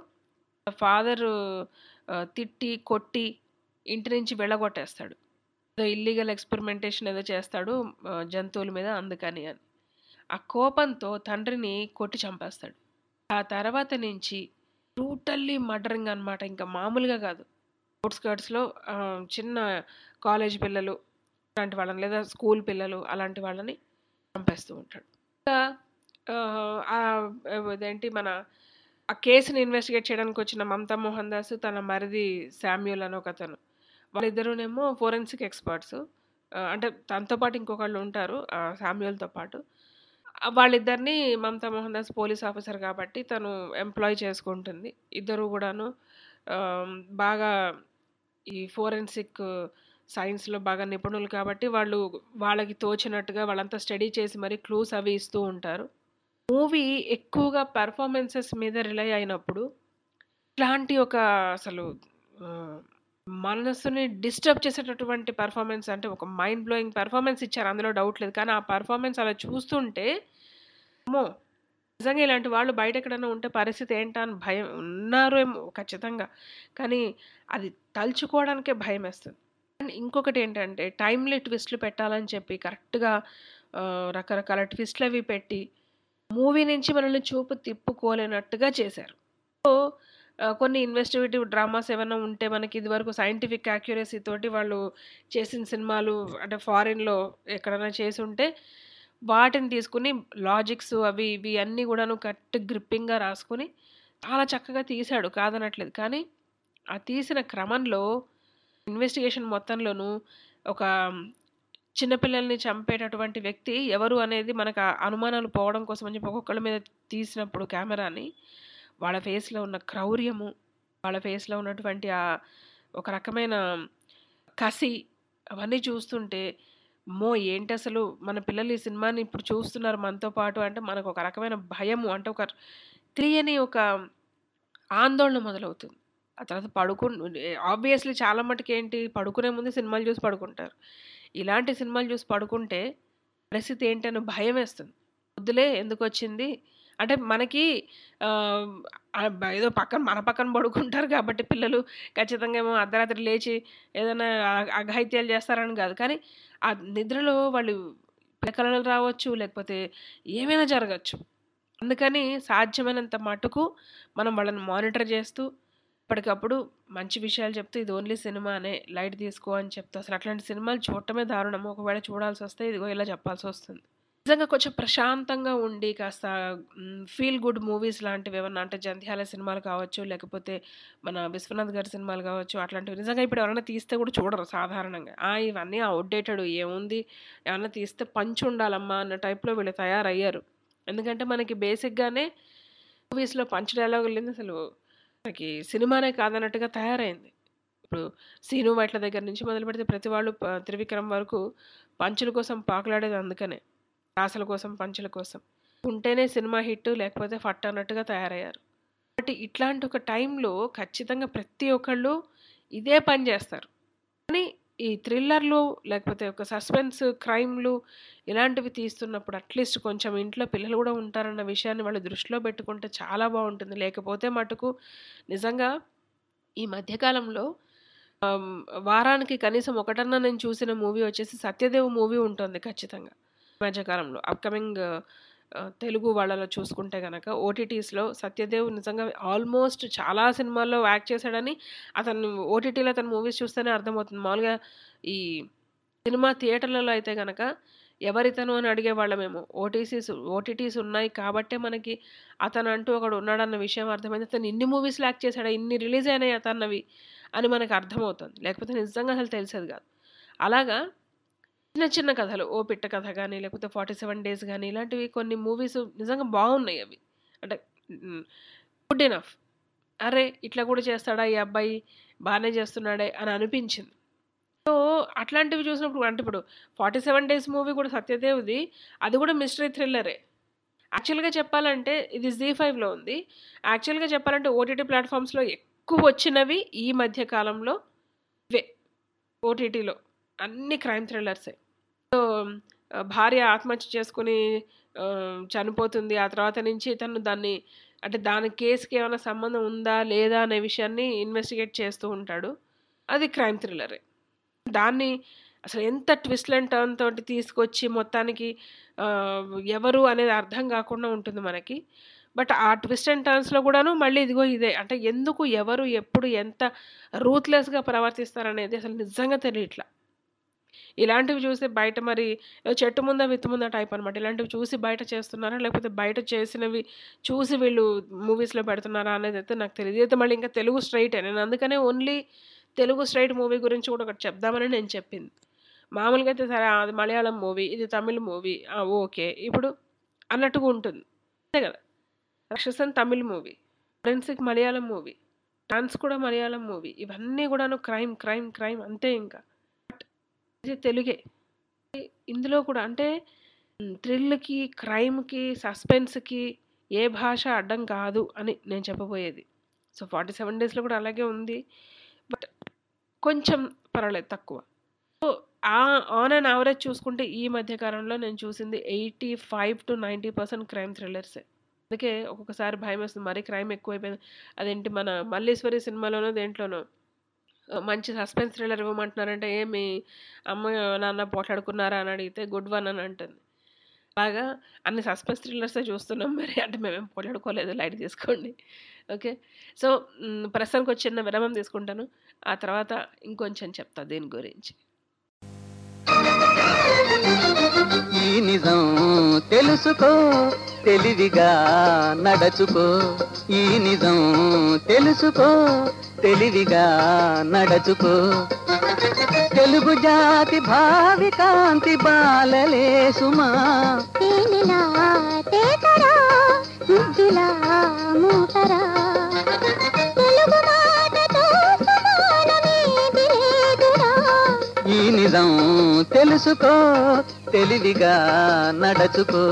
ఫాదరు ఆహ్, తిట్టి, కొట్టి ఇంటి నుంచి వెళ్ళగొట్టేస్తాడు. ఏదో ఇల్లీగల్ ఎక్స్పెరిమెంటేషన్ ఏదో చేస్తాడు ఆహ్, జంతువుల మీద అందుకని అని. ఆ కోపంతో తండ్రిని కొట్టి చంపేస్తాడు. ఆ తర్వాత నుంచి బ్రూటల్లీ మర్డరింగ్ అనమాట. ఇంకా మామూలుగా కాదు. ఔట్‌స్కర్ట్స్‌లో ఆహ్, చిన్న కాలేజీ పిల్లలు అలాంటి వాళ్ళని లేదా స్కూల్ పిల్లలు అలాంటి వాళ్ళని చంపేస్తూ ఉంటాడు. ఇంకా ఆహ్, ఆహ్, ఇదేంటి మన ఆ కేస్‌ని ఇన్వెస్టిగేట్ చేయడానికొచ్చిన మమతా మోహన్ దాస్, తన మరిది శామ్యూల్ అని ఒకతను. వాళ్ళిద్దరూనేమో ఫోరెన్సిక్ ఎక్స్‌పర్ట్స్. ఆహ్, అంటే తనతో పాటు ఇంకొకళ్ళు ఉంటారు. ఆహ్, శామ్యూల్‌తో పాటు. ఆహ్, వాళ్ళిద్దరిని Mamta Mohandas police officer కాబట్టి తను ఎంప్లాయ్ చేసుకుంటుంది. ఇద్దరు గూడాను ఆహ్, బాగా ఈ ఫోరెన్సిక్ సైన్స్‌లో బాగా నిపుణులు కాబట్టి వాళ్ళు వాళ్ళకి తోచినట్టుగా వాళ్ళంతా స్టడీ చేసి మరి క్లూస్ అవి ఇస్తూ ఉంటారు. మూవీ ఎక్కువగా పెర్ఫార్మన్సెస్ మీద రిలై అయినప్పుడు, ఇట్లాంటి ఒక అసలు ఆహ్, మనసుని డిస్టర్బ్ చేసేటటువంటి పెర్ఫార్మన్స్ అంటే ఒక మైండ్ బ్లోయింగ్ పెర్ఫార్మన్స్ ఇచ్చారు. అందులో డౌట్ లేదు. కానీ ఆ పెర్ఫార్మన్స్ అలా చూస్తుంటే అమ్మో! నిజంగా ఇలాంటి వాళ్ళు బయట ఎక్కడైనా ఉంటే పరిస్థితి ఏంటా అని భయం ఉన్నారేమో ఖచ్చితంగా. కానీ అది తలుచుకోవడానికే భయమేస్తుంది. అండ్ ఇంకొకటేంటంటే టైమ్‌లీ ట్విస్ట్‌లు పెట్టాలని చెప్పి కరెక్ట్‌గా ఆహ్, రకరకాల ట్విస్ట్‌లవి పెట్టి, మూవీ నుంచి మనల్ని చూపు తిప్పుకోలేనట్టుగా చేశారు. సో, ఆహ్, కొన్ని ఇన్వెస్టిగేటివ్ డ్రామాస్ ఏమన్నా ఉంటే మనకి ఇదివరకు సైంటిఫిక్ యాక్యురసీ తోటి వాళ్ళు చేసిన సినిమాలు అంటే ఫారిన్‌లో ఎక్కడైనా చేసుంటే, వాటిని తీసుకొని లాజిక్స్ అవి ఇవి అన్నీ గూడాను కరెక్ట్ గ్రిప్పింగ్‌గా రాసుకొని చాలా చక్కగా తీశాడు కాదనట్లేదు. కానీ ఆ తీసిన క్రమంలో ఇన్వెస్టిగేషన్ మొత్తంలోనూ ఒక చిన్న పిల్లల్ని చంపేటటువంటి వ్యక్తి ఎవరు అనేది మనకు ఆ అనుమానాలు పోవడం కోసం అని చెప్పి ఒక్కొక్కళ్ళ మీద తీసినప్పుడు కెమెరాని, వాళ్ళ ఫేస్‌లో ఉన్న క్రౌర్యము, వాళ్ళ ఫేస్‌లో ఉన్నటువంటి ఆ ఒక రకమైన కసి అవన్నీ చూస్తుంటే, అమ్మో! ఏంటసలు మన పిల్లలు ఈ సినిమాని ఇప్పుడు చూస్తున్నారు మనతో పాటు అంటే మనకు ఒక రకమైన భయము అంటే ఒక తెలియని ఒక ఆందోళన మొదలవుతుంది. ఆ తర్వాత పడుకున్ ఆబ్వియస్‌లీ చాలా మటుకేంటి పడుకునే ముందు సినిమాలు చూసి పడుకుంటారు. ఇలాంటి సినిమాలు చూసి పడుకుంటే పరిస్థితి ఏంటని భయమేస్తుంది. వద్దులే ఎందుకొచ్చింది అంటే మనకి ఆహ్, ఆహ్, ఏదో పక్కన మన పక్కన పడుకుంటారు కాబట్టి పిల్లలు ఖచ్చితంగా ఏమో అర్ధరాత్రి లేచి ఏదైనా అ అఘాయిత్యాలు చేస్తారని కాదు. కానీ ఆ నిద్రలో వాళ్ళు కలలు రావచ్చు, లేకపోతే ఏమైనా జరగొచ్చు. అందుకని సాధ్యమైనంత మటుకు మనం వాళ్ళని మానిటర్ చేస్తూ, ఎప్పటికప్పుడు మంచి విషయాలు చెప్తూ ఇది ఓన్లీ సినిమానే లైట్ తీసుకో అని చెప్తూ అసలు అట్లాంటి సినిమాలు చూడటమే దారుణం. ఒకవేళ చూడాల్సొస్తే ఇదిగో ఇలా చెప్పాల్సొస్తుంది. నిజంగా కొంచెం ప్రశాంతంగా ఉండి కాస్త హ్మ్, ఫీల్ గుడ్ మూవీస్ లాంటివేమన్నా అంటే 'జంధ్యాల' సినిమాలు కావచ్చు, లేకపోతే మన 'విశ్వనాథ్' గారి సినిమాలు కావచ్చు, అట్లాంటివి నిజంగా ఇప్పుడు ఎవరైనా తీస్తే కూడా చూడరు సాధారణంగా. ఆ! ఇవన్నీ ఔట్‌డేటెడ్ ఏముంది ఏమన్నా తీస్తే పంచ్ ఉండాలమ్మా అన్న టైప్‌లో వీళ్ళు తయారయ్యారు. ఎందుకంటే మనకి బేసిక్‌గానే మూవీస్‌లో పంచ్ డైలాగులు లేనిది అసలు మనకి సినిమానే కాదన్నట్టుగా తయారైంది. ఇప్పుడు 'సీను వైట్ల' దగ్గర నుంచి మొదలుపెడితే ప్రతి వాళ్ళు ప 'త్రివిక్రమ్' వరకు పంచుల కోసం పాకులాడేది అందుకనే. ప్రాసల కోసం, పంచుల కోసం. ఉంటేనే సినిమా హిట్ లేకపోతే ఫట్ అన్నట్టుగా తయారయ్యారు. కాబట్టి ఇట్లాంటి ఒక టైంలో ఖచ్చితంగా ప్రతి ఒక్కళ్ళు ఇదే పని చేస్తారు. కానీ ఈ థ్రిల్లర్‌లు లేకపోతే ఒక సస్పెన్స్ క్రైమ్‌లు ఇలాంటివి తీస్తున్నప్పుడు అట్‌లీస్ట్ కొంచెం ఇంట్లో పిల్లలు కూడా ఉంటారన్న విషయాన్ని వాళ్ళు దృష్టిలో పెట్టుకుంటే చాలా బావుంటుంది. లేకపోతే మటుకు నిజంగా ఈ మధ్య కాలంలో ఆహ్, వారానికి కనీసం ఒకటన్నా నేను చూసిన మూవీ వచ్చేసి 'సత్యదేవ్' మూవీ ఉంటుంది ఖచ్చితంగా. ఈ మధ్య కాలంలో అప్‌కమింగ్ ఆహ్, తెలుగు వాళ్ళలో చూసుకుంటే గనక ఓటీటీస్‌లో 'సత్యదేవ్' నిజంగా ఆల్మోస్ట్ చాలా సినిమాల్లో యాక్ట్ చేశాడని అతను ఓటీటీలో అతని మూవీస్ చూస్తేనే అర్థమవుతుంది. మామూలుగా ఈ సినిమా థియేటర్లలో అయితే గనక ఎవరితను అని అడిగేవాళ్ళమేమో ఓటీసీస్ ఓటీటీస్ ఉన్నాయి కాబట్టే మనకి అతను అంటూ ఒకడు ఉన్నాడన్న విషయం అర్థమైంది అతను ఇన్ని మూవీస్ యాక్ట్ చేశాడు ఇన్ని రిలీజ్ అయినాయి అతన్నవి అని మనకు అర్థమవుతుంది లేకపోతే నిజంగా అసలు తెలిసేది కాదు అలాగా చిన్న చిన్న కథలు ఓ పిట్ట కథ కానీ లేకపోతే ఫార్టీ సెవెన్ డేస్ కానీ ఇలాంటివి కొన్ని మూవీస్ నిజంగా బాగున్నాయి అవి అంటే గుడ్ ఎనఫ్ అరే ఇట్లా కూడా చేస్తాడా ఈ అబ్బాయి బాగానే చేస్తున్నాడే అని అనిపించింది సో అట్లాంటివి చూసినప్పుడు అంటే ఇప్పుడు ఫార్టీ సెవెన్ డేస్ మూవీ కూడా సత్యదేవ్ది అది కూడా మిస్టరీ థ్రిల్లరే యాక్చువల్గా చెప్పాలంటే ఇది జీ ఫైవ్లో ఉంది యాక్చువల్గా చెప్పాలంటే ఓటీటీ ప్లాట్ఫామ్స్లో ఎక్కువ వచ్చినవి ఈ మధ్య కాలంలో ఇవే ఓటీటీలో అన్ని క్రైమ్ థ్రిల్లర్సే సో ఆ, భార్య ఆత్మహత్య చేసుకుని ఆ, చనిపోతుంది ఆ తర్వాత నుంచి తను దాన్ని అంటే దాని కేసుకి ఏమైనా సంబంధం ఉందా లేదా అనే విషయాన్ని ఇన్వెస్టిగేట్ చేస్తూ ఉంటాడు అది క్రైమ్ థ్రిల్లరే దాన్ని అసలు ఎంత ట్విస్ట్ అండ్ టర్న్ తోటి తీసుకొచ్చి మొత్తానికి ఆ, ఎవరు అనేది అర్థం కాకుండా ఉంటుంది మనకి బట్ ఆ ట్విస్ట్ అండ్ టర్న్స్లో కూడాను మళ్ళీ ఇదిగో ఇదే అంటే ఎందుకు ఎవరు ఎప్పుడు ఎంత రూత్లెస్గా ప్రవర్తిస్తారనేది అసలు నిజంగా తెలియట్లా ఇలాంటివి చూసి బయట మరి ఏదో చెట్టు ముందా విత్తు ముందా టైప్ అనమాట ఇలాంటివి చూసి బయట చేస్తున్నారా లేకపోతే బయట చేసినవి చూసి వీళ్ళు మూవీస్లో పెడుతున్నారా అనేది అయితే నాకు తెలియదు అయితే మళ్ళీ ఇంకా తెలుగు స్ట్రైటే నేను అందుకనే ఓన్లీ తెలుగు స్ట్రైట్ మూవీ గురించి కూడా ఒకటి చెప్దామని నేను చెప్పింది మామూలుగా అయితే సరే అది మలయాళం మూవీ ఇది తమిళ్ మూవీ ఓకే ఇప్పుడు అన్నట్టుగా ఉంటుంది అంతే కదా Ratsasan Tamil movie forensic Malayalam movie dance కూడా మలయాళం మూవీ ఇవన్నీ కూడాను క్రైమ్ క్రైమ్ క్రైమ్ అంతే ఇంకా బట్ ఇది తెలుగే ఇందులో కూడా అంటే థ్రిల్కి క్రైమ్కి సస్పెన్స్కి ఏ భాష అడ్డం కాదు అని నేను చెప్పబోయేది సో ఫార్టీ సెవెన్ డేస్లో కూడా అలాగే ఉంది బట్ కొంచెం పర్వాలేదు తక్కువ సో ఆ ఆన్ అండ్ యావరేజ్ చూసుకుంటే ఈ మధ్య కాలంలో నేను చూసింది eighty five to ninety percent crime థ్రిల్లర్సే అందుకే ఒక్కొక్కసారి భయం వేస్తుంది మరీ క్రైమ్ ఎక్కువైపోయింది అదేంటి మన మల్లీశ్వరి సినిమాలోనో దేంట్లోనో ఆ, మంచి సస్పెన్స్ థ్రిల్లర్ ఇవ్వమంటున్నారంటే ఏమి అమ్మ నాన్న పోట్లాడుకున్నారా అని అడిగితే గుడ్ వన్ అని అంటుంది బాగా అన్ని సస్పెన్స్ థ్రిల్లర్సే చూస్తున్నాం మరి అంటే మేమేం పోట్లాడుకోలేదు లైట్ తీసుకోండి ఓకే సో మ్, ప్రస్తుతానికి ఒక చిన్న విరామం తీసుకుంటాను ఆ తర్వాత ఇంకొంచెం చెప్తా దీని గురించి ఈ నిజం తెలుసుకో తెలివిగా నడచుకో ఈ నిజం తెలుసుకో తెలివిగా నడచుకో తెలుగు జాతి భావి కాంతి బాలలే సుమా తేనెలా తేతరా ముద్దులా మూతరా తెలుగు మాటతో సమానమేది లేదురా ఈ నిజం తెలుసుకో తెలివిగా నడచుకో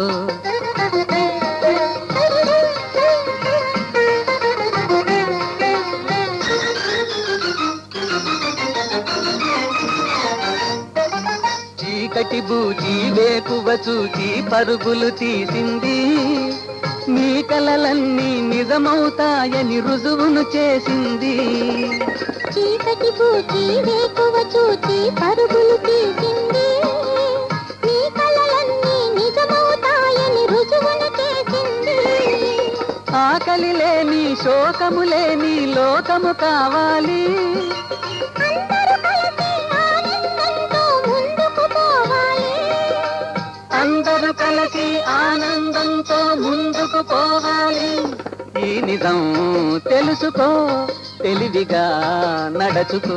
చీకటి బూచి వేకువ చూచి పరుగులు తీసింది నీ కలలన్నీ నిజమవుతాయని రుజువును చేసింది చీకటి పూచి వేకువ చూచి పరుగులు తీసింది నీ కలలన్నీ నిజమవుతాయని రుజువును చేసింది ఆకలి లేని శోకము లేని లోకము కావాలి అందరూ కలిసి ఆనందంతో అందరూ కలిసి ఆనందంతో ముందుకు పోవాలి ముందుకు పోవాలి ఈ నిజం తెలుసుకో తెలివిగా నడచుకో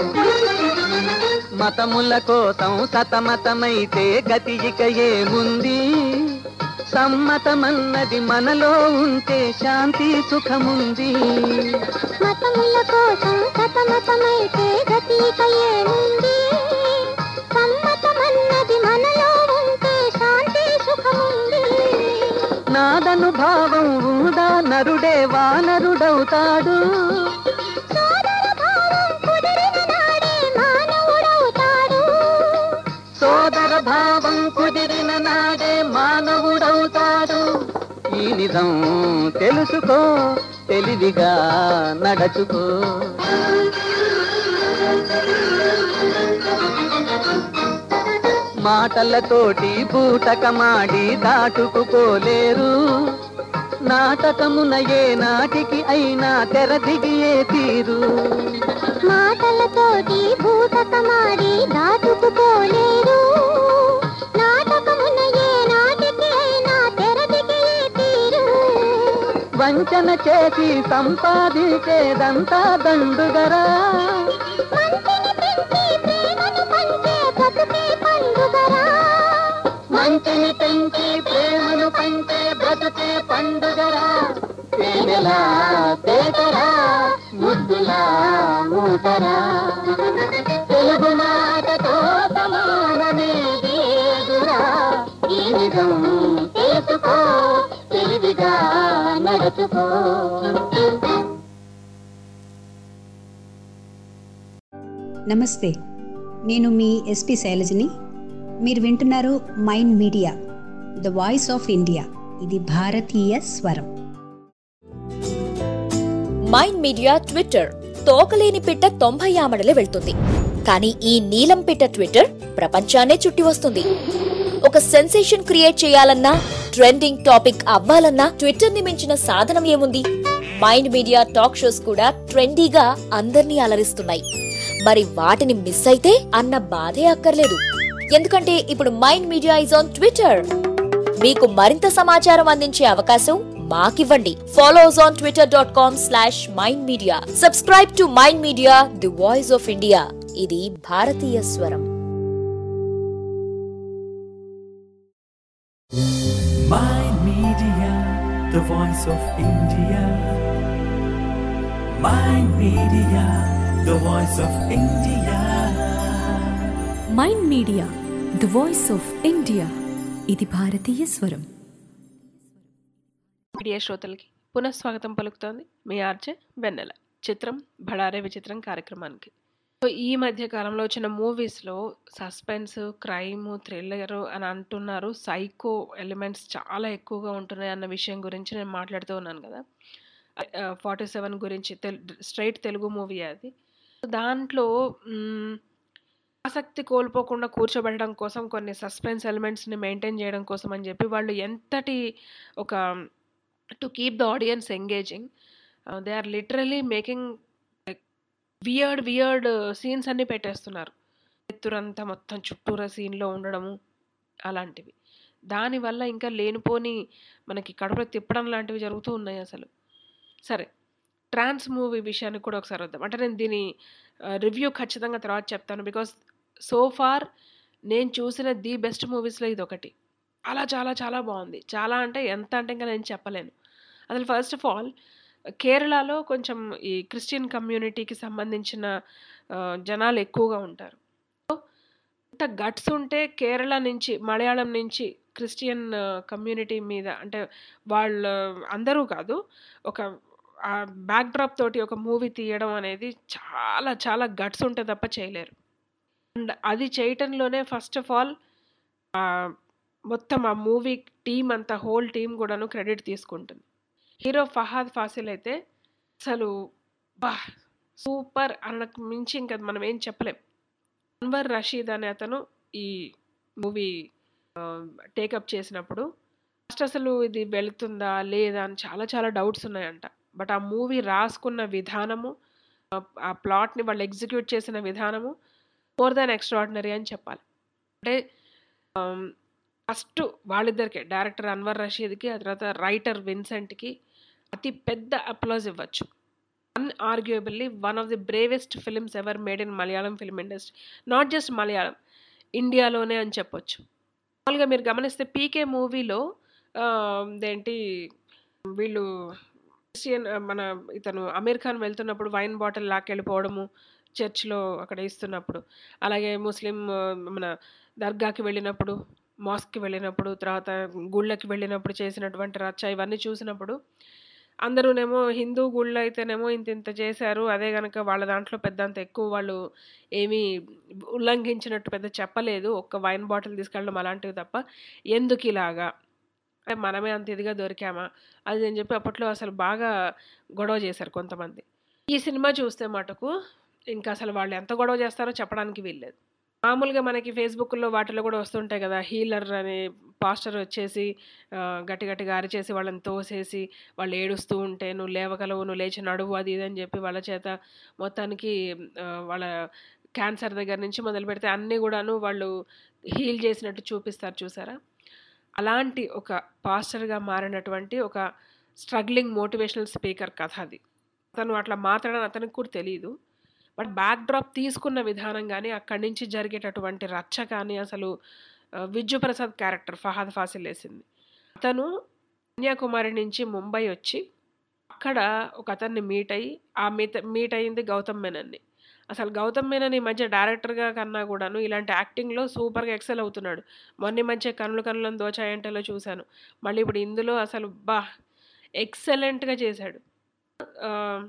మతముల కోసం సతమతమైతే గతి ఇక ఏముంది సమ్మతమన్నది మనలో ఉంటే శాంతి సుఖముంది మతముల కోసం సతమతమైతే గతిక ఏముంది సమ్మతమన్నది మనలో ఉంటే శాంతి సుఖముంది నాదను భావం ఉందా నరుడే వానరుడవుతాడు సోదర భావం కుదిరిన నాడే మానవుడవుతాడు సోదర భావం కుదిరిన నాడే మానవుడవుతాడు ఈ నిజం తెలుసుకో తెలివిగా నడచుకో మాటలతోటి బూటకమాడి దాటుకుపోలేరు నాటకమున ఏ నాటికి అయినా తెరదిగియే తీరు మాటలతోటి భూతకమాడి దాటుకుపోలేరు నాటక వంచన చేసి సంపాదించేదంతా దండుగరా మంచిని పెంచి ప్రేమను పంచే బ్రతుకే పండుగరా తేనెలా తేటరా ముద్దులా మూటరా తెలుగు మాటతో సమానమేది ఏదురా ఈ నిజం తెలుసుకో తెలివిగా నడుచుకో నమస్తే నేను మీ ఎస్పి శైలజని మీరు వింటున్నారు mind media the voice of India ఇది భారతీయ స్వరం మైండ్ మీడియా ట్విట్టర్ తోకలేని పిట్ట తొంభై ఆమడలే వెళ్తుంది కానీ ఈ నీలం పిట్ట ట్విట్టర్ ప్రపంచాన్నే చుట్టి వస్తుంది ఒక సెన్సేషన్ క్రియేట్ చేయాలన్నా ట్రెండింగ్ టాపిక్ అవ్వాలన్నా ట్విట్టర్ ని మించిన సాధనం ఏముంది మైండ్ మీడియా టాక్ షోస్ కూడా ట్రెండీగా అందర్నీ అలరిస్తున్నాయి మరి వాటిని మిస్ అయితే అన్న బాధే అక్కర్లేదు ఎందుకంటే ఇప్పుడు mind media is on Twitter మీకు మరింత సమాచారం అందించే అవకాశం మాకివ్వండి follow us on Twitter dot com slash mind media subscribe to mind media the voice of India ఇది భారతీయ స్వరం Mind Media, the voice of India. Mind Media, the voice of India. Mind media the voice of India ఇది భారతీయ స్వరం మీడియా శ్రోతలకి పునఃస్వాగతం పలుకుతోంది మీ ఆర్జే వెన్నెల చిత్రం భడారే విచిత్రం కార్యక్రమానికి సో ఈ మధ్య కాలంలో వచ్చిన మూవీస్లో సస్పెన్స్ క్రైమ్ థ్రిల్లర్ అని అంటున్నారు సైకో ఎలిమెంట్స్ చాలా ఎక్కువగా ఉంటున్నాయి అన్న విషయం గురించి నేను మాట్లాడుతూ ఉన్నాను కదా ఫార్టీ సెవెన్ గురించి తెల్ స్ట్రైట్ తెలుగు మూవీ అది దాంట్లో మ్, ఆసక్తి కోల్పోకుండా కూర్చోబెట్టడం కోసం కొన్ని సస్పెన్స్ ఎలిమెంట్స్ని మెయింటైన్ చేయడం కోసం అని చెప్పి వాళ్ళు ఎంతటి ఒక to keep the audience engaging they are literally making weird weird scenes అన్ని పెట్టేస్తున్నారు ఎత్తురంతా మొత్తం చుట్టూరా సీన్లో ఉండడము అలాంటివి దానివల్ల ఇంకా లేనిపోని మనకి కడుపులో తిప్పడం లాంటివి జరుగుతూ ఉన్నాయి అసలు సరే ట్రాన్స్ మూవీ విషయానికి కూడా ఒకసారి వద్దాం అంటే నేను దీని రివ్యూ ఖచ్చితంగా తర్వాత చెప్తాను బికాస్ సో ఫార్ నేను చూసిన ది బెస్ట్ మూవీస్లో ఇది ఒకటి చాలా చాలా చాలా బాగుంది చాలా అంటే ఎంత అంటే ఇంకా నేను చెప్పలేను అసలు ఫస్ట్ ఆఫ్ ఆల్ కేరళలో కొంచెం ఈ క్రిస్టియన్ కమ్యూనిటీకి సంబంధించిన ఆ, జనాలు ఎక్కువగా ఉంటారు సో ఇంత గట్స్ ఉంటే కేరళ నుంచి మలయాళం నుంచి క్రిస్టియన్ కమ్యూనిటీ మీద అంటే వాళ్ళ అందరూ కాదు ఒక బ్యాక్డ్రాప్ తోటి ఒక మూవీ తీయడం అనేది చాలా చాలా గట్స్ ఉంటే తప్ప చేయలేరు అండ్ అది చేయటంలోనే ఫస్ట్ ఆఫ్ ఆల్ మొత్తం ఆ మూవీ టీం అంతా హోల్ టీం కూడాను క్రెడిట్ తీసుకుంటుంది హీరో ఫహాద్ ఫాసిల్ అయితే అసలు బా సూపర్ అన్నకు మించి ఇంకా మనం ఏం చెప్పలేం అన్వర్ రషీద్ అనే అతను ఈ మూవీ టేకప్ చేసినప్పుడు ఫస్ట్ అసలు ఇది వెళుతుందా లేదా అని చాలా చాలా డౌట్స్ ఉన్నాయంట బట్ ఆ మూవీ రాసుకున్న విధానము ఆ- ఆ ప్లాట్ని వాళ్ళు ఎగ్జిక్యూట్ చేసిన విధానము మోర్ దాన్ ఎక్స్ట్రాడినరీ అని చెప్పాలి అంటే ఫస్ట్ వాళ్ళిద్దరికే డైరెక్టర్ అన్వర్ రషీద్కి ఆ తర్వాత రైటర్ విన్సెంట్కి అతి పెద్ద అప్లాజ్ ఇవ్వచ్చు unarguably one of the bravest films ever made in Malayalam film industry not just Malayalam ఇండియాలోనే అని చెప్పొచ్చు మామూలుగా మీరు గమనిస్తే పీకే మూవీలో ఏంటి వీళ్ళు క్రిస్టియన్ ఆ, మన ఇతను అమీర్ ఖాన్ వెళ్తున్నప్పుడు వైన్ బాటిల్ లాక్కెళ్ళిపోవడము చర్చ్లో అక్కడ ఇస్తున్నప్పుడు అలాగే ముస్లిం ఆ, మన దర్గాకి వెళ్ళినప్పుడు మాస్క్కి వెళ్ళినప్పుడు తర్వాత గుళ్ళకి వెళ్ళినప్పుడు చేసినటువంటి రచ్చ ఇవన్నీ చూసినప్పుడు అందరూనేమో హిందూ గుళ్ళు అయితేనేమో ఇంత ఇంత చేశారు అదే కనుక వాళ్ళ దాంట్లో పెద్ద అంత ఎక్కువ వాళ్ళు ఏమీ ఉల్లంఘించినట్టు పెద్ద చెప్పలేదు ఒక్క వైన్ బాటిల్ తీసుకెళ్ళడం అలాంటివి తప్ప ఎందుకు ఇలాగా అంటే మనమే అంత ఇదిగా దొరికామా అది అని చెప్పి అప్పట్లో అసలు బాగా గొడవ చేశారు కొంతమంది ఈ సినిమా చూస్తే మటుకు ఇంకా అసలు వాళ్ళు ఎంత గొడవ చేస్తారో చెప్పడానికి వీల్లేదు మామూలుగా మనకి ఫేస్బుక్లో వాటిలో కూడా వస్తుంటాయి కదా హీలర్ అనే పాస్టర్ వచ్చేసి ఆ, గట్టి గట్టిగా అరిచేసి వాళ్ళని తోసేసి వాళ్ళు ఏడుస్తూ ఉంటే నువ్వు లేవగలవు నువ్వు లేచి నడువు అది ఇది అని చెప్పి వాళ్ళ చేత మొత్తానికి ఆ, వాళ్ళ క్యాన్సర్ దగ్గర నుంచి మొదలు పెడితే అన్నీ కూడాను వాళ్ళు హీల్ చేసినట్టు చూపిస్తారు చూసారా అలాంటి ఒక పాస్టర్గా మారినటువంటి ఒక స్ట్రగ్లింగ్ మోటివేషనల్ స్పీకర్ కథ అది అతను అట్లా మాట్లాడని అతనికి కూడా తెలియదు బట్ బ్యాక్ డ్రాప్ తీసుకున్న విధానం కానీ అక్కడి నుంచి జరిగేటటువంటి రచ్చ కానీ అసలు ఆ, విజ్జు ప్రసాద్ క్యారెక్టర్ ఫహాద్ ఫాసిల్ వేసింది అతను కన్యాకుమారి నుంచి ముంబై వచ్చి అక్కడ ఒక అతన్ని మీట్ అయ్యి ఆ మీట్ మీట్ అయింది గౌతమ్ మేనన్ని అసలు గౌతమ్ మేనన్ ఈ మధ్య డైరెక్టర్గా కన్నా కూడాను ఇలాంటి యాక్టింగ్లో సూపర్గా ఎక్సెల్ అవుతున్నాడు మొన్న ఈ మధ్య కనులు కనులను దోచాయంటలో చూశాను మళ్ళీ ఇప్పుడు ఇందులో అసలు బా ఎక్సలెంట్గా చేశాడు ఆ,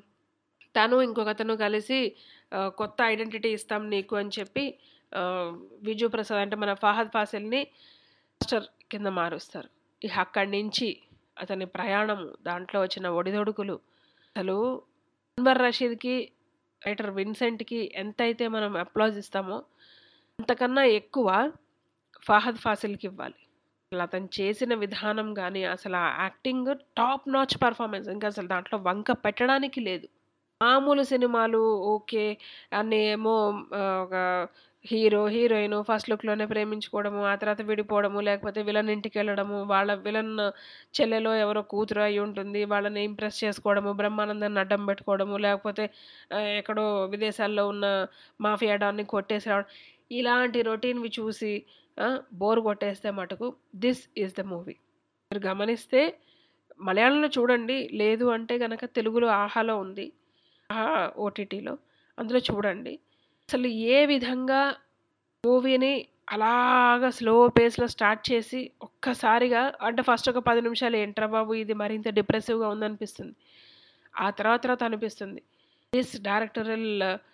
తను ఇంకొకతను కలిసి ఆ, కొత్త ఐడెంటిటీ ఇస్తాం నీకు అని చెప్పి ఆ, విజు ప్రసాద్ అంటే మన ఫాహద్ ఫాసిల్ని మాస్టర్ కింద మారుస్తారు ఇక అక్కడి నుంచి అతని ప్రయాణము దాంట్లో వచ్చిన ఒడిదొడుకులు అసలు అన్వర్ రషీద్కి రైటర్ విన్సెంట్కి ఎంతైతే మనం అప్లాజ్ ఇస్తామో అంతకన్నా ఎక్కువ ఫాహద్ ఫాసిల్కి ఇవ్వాలి అసలు అతను చేసిన విధానం కానీ అసలు ఆ యాక్టింగ్ టాప్ నాచ్ పర్ఫార్మెన్స్ ఇంకా అసలు దాంట్లో వంక పెట్టడానికి లేదు మామూలు సినిమాలు ఓకే అన్నీ ఏమో ఆ, ఒక హీరో హీరోయిన్ ఫస్ట్ లుక్లోనే ప్రేమించుకోవడము ఆ తర్వాత విడిపోవడము లేకపోతే విలన్ ఇంటికి వెళ్ళడము వాళ్ళ విలన్ చెల్లెలో ఎవరో కూతురు అయి ఉంటుంది వాళ్ళని ఇంప్రెస్ చేసుకోవడము బ్రహ్మానందాన్ని అడ్డం పెట్టుకోవడము లేకపోతే ఆ, ఎక్కడో విదేశాల్లో ఉన్న మాఫియా డాన్ని కొట్టేసి రావడం ఇలాంటి రొటీన్వి చూసి బోర్ కొట్టేస్తే మటుకు దిస్ ఈజ్ ద మూవీ మీరు గమనిస్తే మలయాళంలో చూడండి లేదు అంటే గనక తెలుగులో ఆహాలో ఉంది ఆహా ఓటీటీలో అందులో చూడండి అసలు ఏ విధంగా మూవీని అలాగా స్లో పేస్లో స్టార్ట్ చేసి ఒక్కసారిగా అంటే ఫస్ట్ ఒక పది నిమిషాలు ఏంట్రా బాబు ఇది మరింత డిప్రెసివ్గా ఉందనిపిస్తుంది ఆ తర్వాత తర్వాత అనిపిస్తుంది this directorial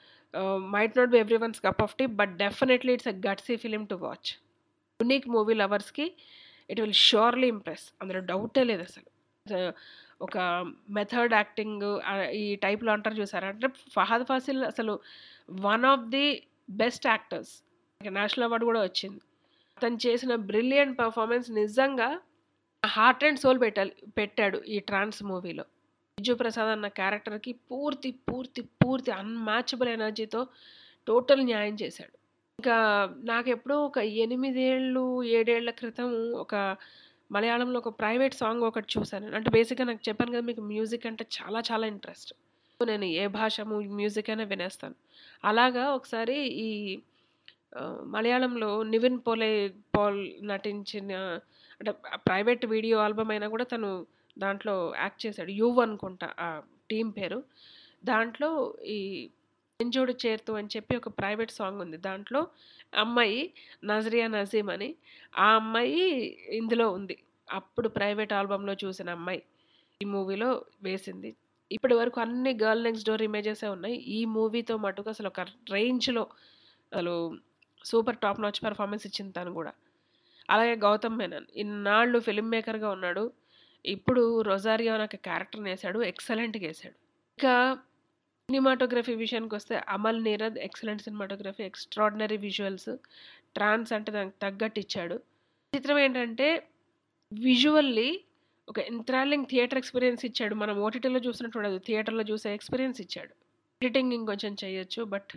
might not be every one's cup of tea but definitely it's a gutsy film to watch unique movie లవర్స్కి ఇట్ విల్ షూర్లీ ఇంప్రెస్ అందులో డౌటే లేదు అసలు Uh, ఒక మెథడ్ యాక్టింగ్ ఈ టైప్లో అంటారు చూసారా అంటే ఫహద్ ఫాసిల్ అసలు one of the best actors national award కూడా వచ్చింది అతను చేసిన బ్రిలియంట్ పర్ఫార్మెన్స్ నిజంగా హార్ట్ అండ్ సోల్ పెట్టాలి పెట్టాడు ఈ ట్రాన్స్ మూవీలో విజు ప్రసాద్ అన్న క్యారెక్టర్కి పూర్తి పూర్తి పూర్తి అన్మ్యాచబుల్ ఎనర్జీతో టోటల్ న్యాయం చేశాడు ఇంకా నాకు ఎప్పుడో ఒక ఎనిమిదేళ్ళు ఏడేళ్ల క్రితం ఒక మలయాళంలో ఒక ప్రైవేట్ సాంగ్ ఒకటి చూశాను అంటే బేసిక్గా నాకు చెప్పాను కదా మీకు మ్యూజిక్ అంటే చాలా చాలా ఇంట్రెస్ట్ నేను ఏ భాష మ్యూజిక్ అయినా వినేస్తాను అలాగా ఒకసారి ఈ ఆ, మలయాళంలో నివిన్ పోలే పాల్ నటించిన అంటే ప్రైవేట్ వీడియో ఆల్బమ్ అయినా కూడా తను దాంట్లో యాక్ట్ చేశాడు యువ్ అనుకుంటా ఆ టీం పేరు దాంట్లో ఈ ఎంజోడు చేరుతూ అని చెప్పి ఒక ప్రైవేట్ సాంగ్ ఉంది దాంట్లో అమ్మాయి నజరియా నజీమ్ అని ఆ అమ్మాయి ఇందులో ఉంది అప్పుడు ప్రైవేట్ ఆల్బంలో చూసిన అమ్మాయి ఈ మూవీలో వేసింది ఇప్పటి వరకు అన్ని గర్ల్ నెక్స్ట్ డోర్ ఇమేజెసే ఉన్నాయి ఈ మూవీతో మటుకు అసలు ఒక రేంజ్లో అసలు సూపర్ టాప్ నాచ్ పర్ఫార్మెన్స్ ఇచ్చింది తను కూడా అలాగే గౌతమ్ మేనన్ ఇన్నాళ్ళు ఫిల్మ్ మేకర్గా ఉన్నాడు ఇప్పుడు రొజారియో అని ఒక క్యారెక్టర్ని వేశాడు ఎక్సలెంట్గా వేశాడు ఇంకా సినిమాటోగ్రఫీ విషయానికి వస్తే Amal Neerad excellent cinematography extraordinary visuals Trance అంటే దానికి తగ్గట్టు ఇచ్చాడు చిత్రం ఏంటంటే విజువల్లీ ఒక ఎంత్రాలింగ్ థియేటర్ ఎక్స్పీరియన్స్ ఇచ్చాడు మనం ఓటీటీలో చూసినట్టు ఉండదు థియేటర్లో చూసే ఎక్స్పీరియన్స్ ఇచ్చాడు ఎడిటింగ్ ఇంకొంచెం చేయొచ్చు బట్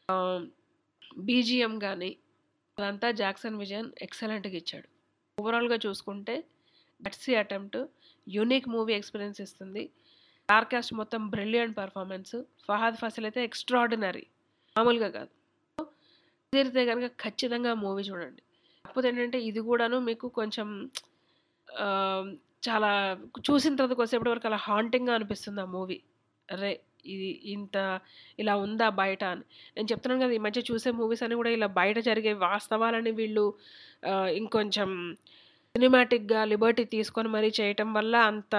బీజిఎం కానీ అదంతా జాక్సన్ విజయన్ ఎక్సలెంట్గా ఇచ్చాడు ఓవరాల్గా చూసుకుంటే gutsy attempt unique movie experience ఇస్తుంది స్టార్కాస్ట్ మొత్తం బ్రిలియంట్ పర్ఫార్మెన్స్ ఫహాద్ ఫసల్ అయితే ఎక్స్ట్రాడినరీ మామూలుగా కాదు కుదిరితే కనుక ఖచ్చితంగా మూవీ చూడండి కాకపోతే ఏంటంటే ఇది కూడాను మీకు కొంచెం ఆ, చాలా చూసిన తర్వాత కొద్దిసేపటి వరకు అలా హాంటింగ్గా అనిపిస్తుంది ఆ మూవీ అరే ఇది ఇంత ఇలా ఉందా బయట అని నేను చెప్తున్నాను కదా ఈ మధ్య చూసే మూవీస్ అని కూడా ఇలా బయట జరిగే వాస్తవాలని వీళ్ళు ఆ, ఇంకొంచెం సినిమాటిక్గా లిబర్టీ తీసుకొని మరీ చేయటం వల్ల అంత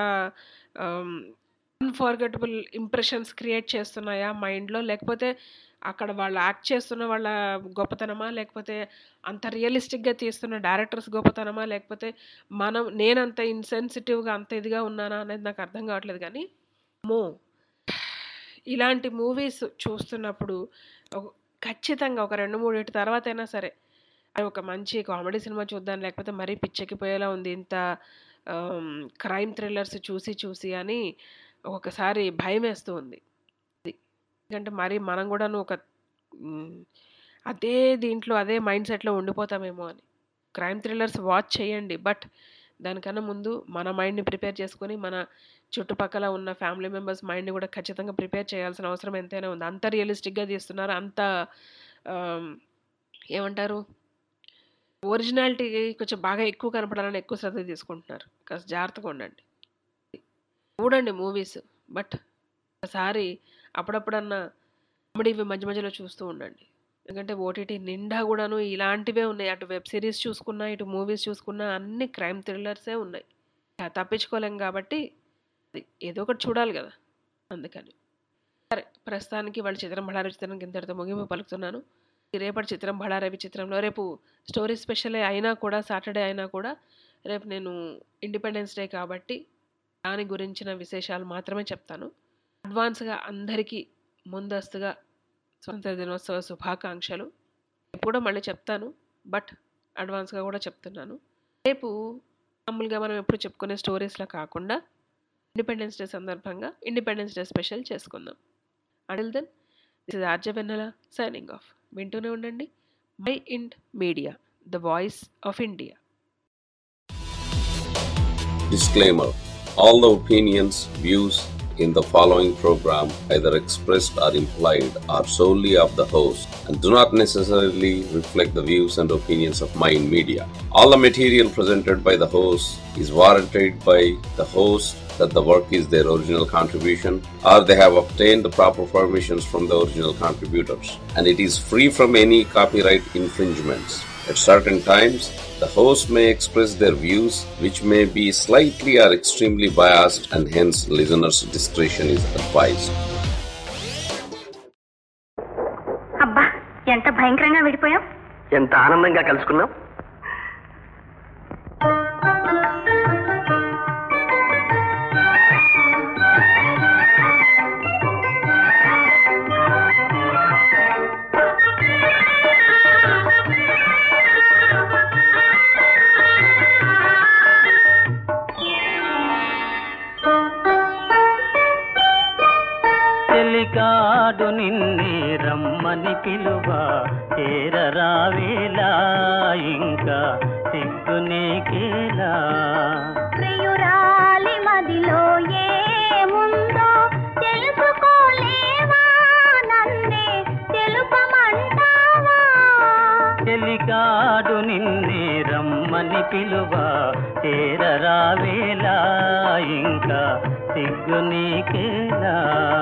అన్ఫర్గటబుల్ ఇంప్రెషన్స్ క్రియేట్ చేస్తున్నాయా మైండ్లో లేకపోతే అక్కడ వాళ్ళు యాక్ట్ చేస్తున్న వాళ్ళ గొప్పతనమా లేకపోతే అంత రియలిస్టిక్గా తీస్తున్న డైరెక్టర్స్ గొప్పతనమా లేకపోతే మనం నేనంత ఇన్సెన్సిటివ్గా అంత ఇదిగా ఉన్నానా అనేది నాకు అర్థం కావట్లేదు కానీ మో ఇలాంటి మూవీస్ చూస్తున్నప్పుడు ఒక- ఖచ్చితంగా ఒక రెండు మూడింటి తర్వాత అయినా సరే అది ఒక మంచి కామెడీ సినిమా చూద్దాం లేకపోతే మరీ పిచ్చెక్కిపోయేలా ఉంది ఇంత క్రైమ్ థ్రిల్లర్స్ చూసి చూసి అని ఒక్కొక్కసారి భయం వేస్తూ ఉంది అది. ఎందుకంటే మరి మనం కూడాను ఒక మ్, అదే దీంట్లో అదే మైండ్ సెట్లో ఉండిపోతామేమో అని క్రైమ్ థ్రిల్లర్స్ వాచ్ చేయండి బట్ దానికన్నా ముందు మన మైండ్ని ప్రిపేర్ చేసుకొని మన చుట్టుపక్కల ఉన్న ఫ్యామిలీ మెంబర్స్ మైండ్ని కూడా ఖచ్చితంగా ప్రిపేర్ చేయాల్సిన అవసరం ఎంతైనా ఉంది అంత రియలిస్టిక్గా తీస్తున్నారు అంత ఆమ్, ఏమంటారు ఒరిజినాలిటీ కొంచెం బాగా ఎక్కువ కనపడాలని ఎక్కువ శ్రద్ధ తీసుకుంటున్నారు కాస్త జాగ్రత్తగా ఉండండి చూడండి మూవీస్ బట్ ఒకసారి అప్పుడప్పుడన్నా కామెడీ మధ్య మధ్యలో చూస్తూ ఉండండి ఎందుకంటే ఓటీటీ నిండా కూడాను ఇలాంటివే ఉన్నాయి అటు వెబ్ సిరీస్ చూసుకున్నా ఇటు మూవీస్ చూసుకున్నా అన్ని క్రైమ్ థ్రిల్లర్సే ఉన్నాయి ఆ, తప్పించుకోలేం కాబట్టి అది ఏదో ఒకటి చూడాలి కదా అందుకని సరే ప్రస్తుతానికి వాళ్ళ చిత్రం బడారవి చిత్రం ఇంతటితో ముగింపు పలుకుతున్నాను ఈ రేపటి చిత్రం బడారవి చిత్రంలో రేపు స్టోరీ స్పెషల్ అయినా కూడా సాటర్డే అయినా కూడా రేపు నేను ఇండిపెండెన్స్ డే కాబట్టి దాని గురించిన విశేషాలు మాత్రమే చెప్తాను అడ్వాన్స్గా అందరికీ ముందస్తుగా స్వతంత్ర దినోత్సవ శుభాకాంక్షలు రేపు కూడా మళ్ళీ చెప్తాను బట్ అడ్వాన్స్గా కూడా చెప్తున్నాను రేపు మామూలుగా మనం ఎప్పుడు చెప్పుకునే స్టోరీస్లా కాకుండా ఇండిపెండెన్స్ డే సందర్భంగా ఇండిపెండెన్స్ డే స్పెషల్ చేసుకుందాం till then this is RJ Vennela signing off వింటూనే ఉండండి mind media the voice of India Disclaimer All the opinions, views in the following program, either expressed or implied, are solely of the host and do not necessarily reflect the views and opinions of Mind Media. All the material presented by the host is warranted by the host that the work is their original contribution or they have obtained the proper permissions from the original contributors and it is free from any copyright infringements. At certain times, the host may express their views which may be slightly or extremely biased and hence listeners' discretion is advised. అబ్బా ఎంత భయంకరంగా విడిపోయాం ఎంత ఆనందంగా కలుసుకున్నాం చెలికాడు నిన్నే రమ్మని పిలువ చేరరావేలా ఇంకా సిగ్గు నీకేలా ప్రియురాలి మదిలో ఏముందో తెలుసుకోలేవా నన్నే తెలుపమంటావా చెలికాడు నిన్నే రమ్మని పిలువ చేరరావేలా ఇంకా సిగ్గు నీకేలా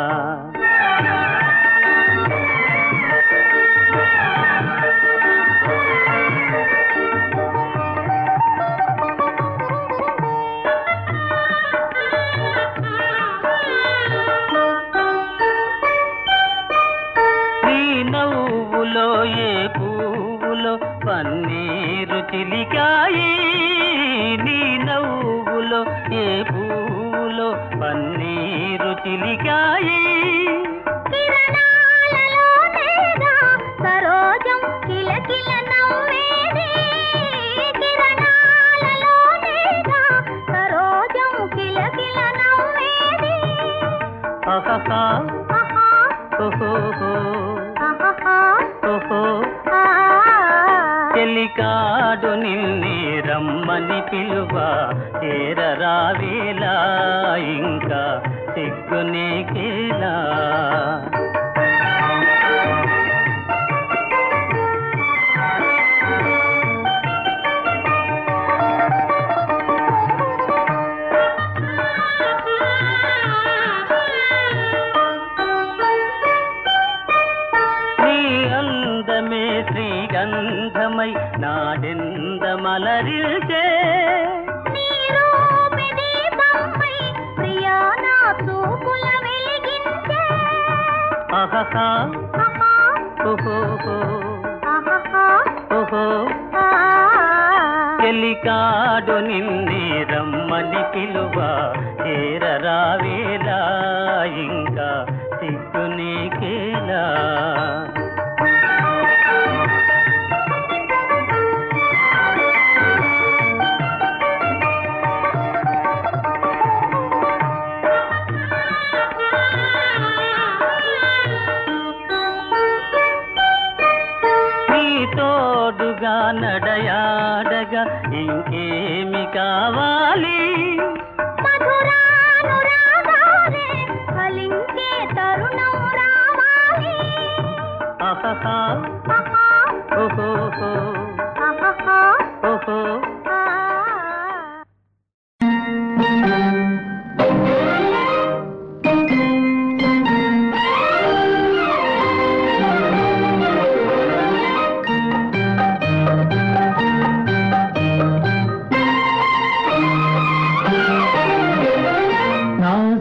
నీ నవ్వులో ఏ పువ్వులో పన్నీరు చిలికాయి నీ నవ్వులో ఏ పువ్వులో పన్నీరు చిలికాయి కిరణాలలో లేదా సరోజం కిలకిల నవ్వేది కిరణాలలో లేదా సరోజం కిలకిల నవ్వేది ఆహాహా ఆహా ఓహోహో ఆహాహా ఓహో ఆ చెలికాడు నిన్నే రమ్మని పిలువ చేరరావేలా ఇంకా సిగ్గు నీకేలా నీ అందమే శ్రీగంధమై నాడెందమలరిల్చే నీరూపి దీపంపై ప్రియా నా చూపుల వెలిగించే ఆహాహా ఆహా ఓహోహో ఆహాహా ఓహో ఆ చెలికాడు నిన్నే రమ్మని పిలువ చేరరావేలా ఇంకా సిగ్గు నీకేలా నీ తోడుగా నడయాడగా ఇంకేమి కావాలి మధురానురాగాల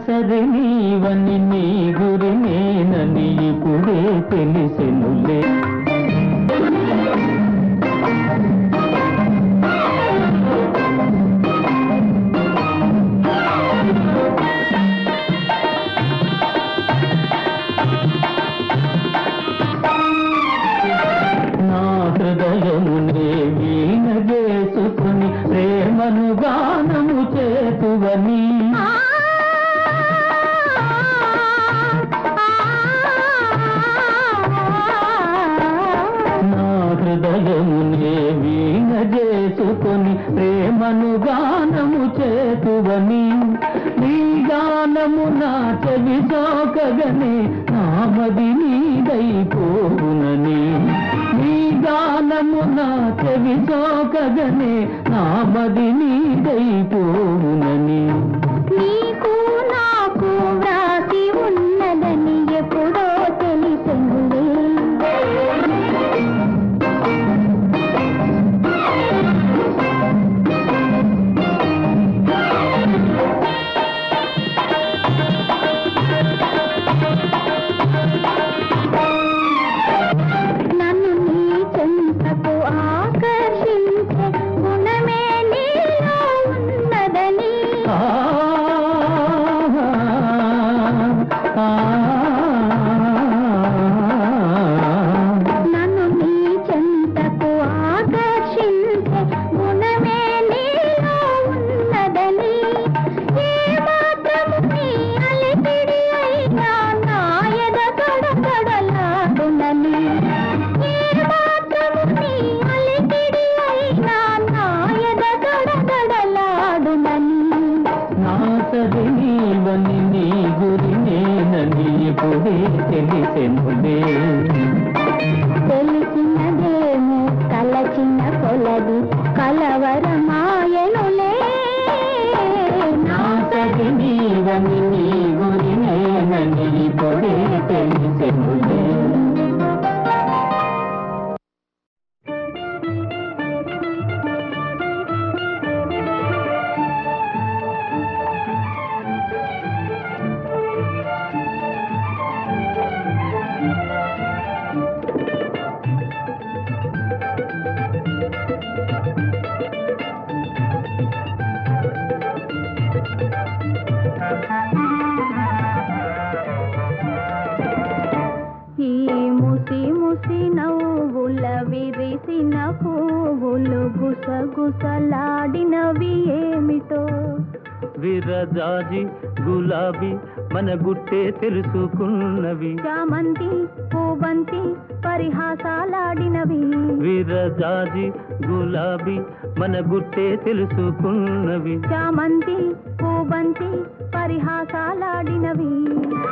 సరి నీవని నీ గురి నేనని ఇప్పుడే తెలిసెనులే నా హృదయమునే వీణ చేసుకుని ప్రేమను గానము చేతువని నా హృదయమునే వీణ చేసుకొని ప్రేమను గానము చేతువని నీ గానము నా చెవి సోకగనే నామది నీదైపోవునని నీ గానము నా చెవి సోకగనే నామది నీదైపోవునని నీకు నాకు వ్రాసి ఉన్నదని ఎప్పుడో తెలిసింది నన్ను నీ చెంతకు ఆకర్షించే గుణమే నీలో ఉన్నదని ఆ ఆ నన్ను నీ చెంతకు ఆకర్షించే గుణమే నీలో ఉన్నదని ఏ మాత్రము నీ అలిపిడి అయినా నాయద కడకడలాడునని ఏ మాత్రము నీ అలిపిడి అయినా నాయద కడకడలాడునని నా సరి నీవని నీ గురి నేనని ఇప్పుడే తెలిసెనులే తెలిసినదేమో కలచిన కొలది కలవరమాయనులే నా సరి నీవని నీ గురి నేనని ఇప్పుడే తెలిసెనులే ఈ ముసి ముసి నవ్వుల విరిసిన పువ్వులు గుసగుసలాడినవి ఏమిటో విరజాజి గులాబీ మన గుట్టే తెలుసుకున్నవి చామంతి పూబంతి పరిహాసాలాడినవి విరజాజి గులాబీ మన గుట్టే తెలుసుకున్నవి చామంతి పూబంతి పరిహాసాలాడినవి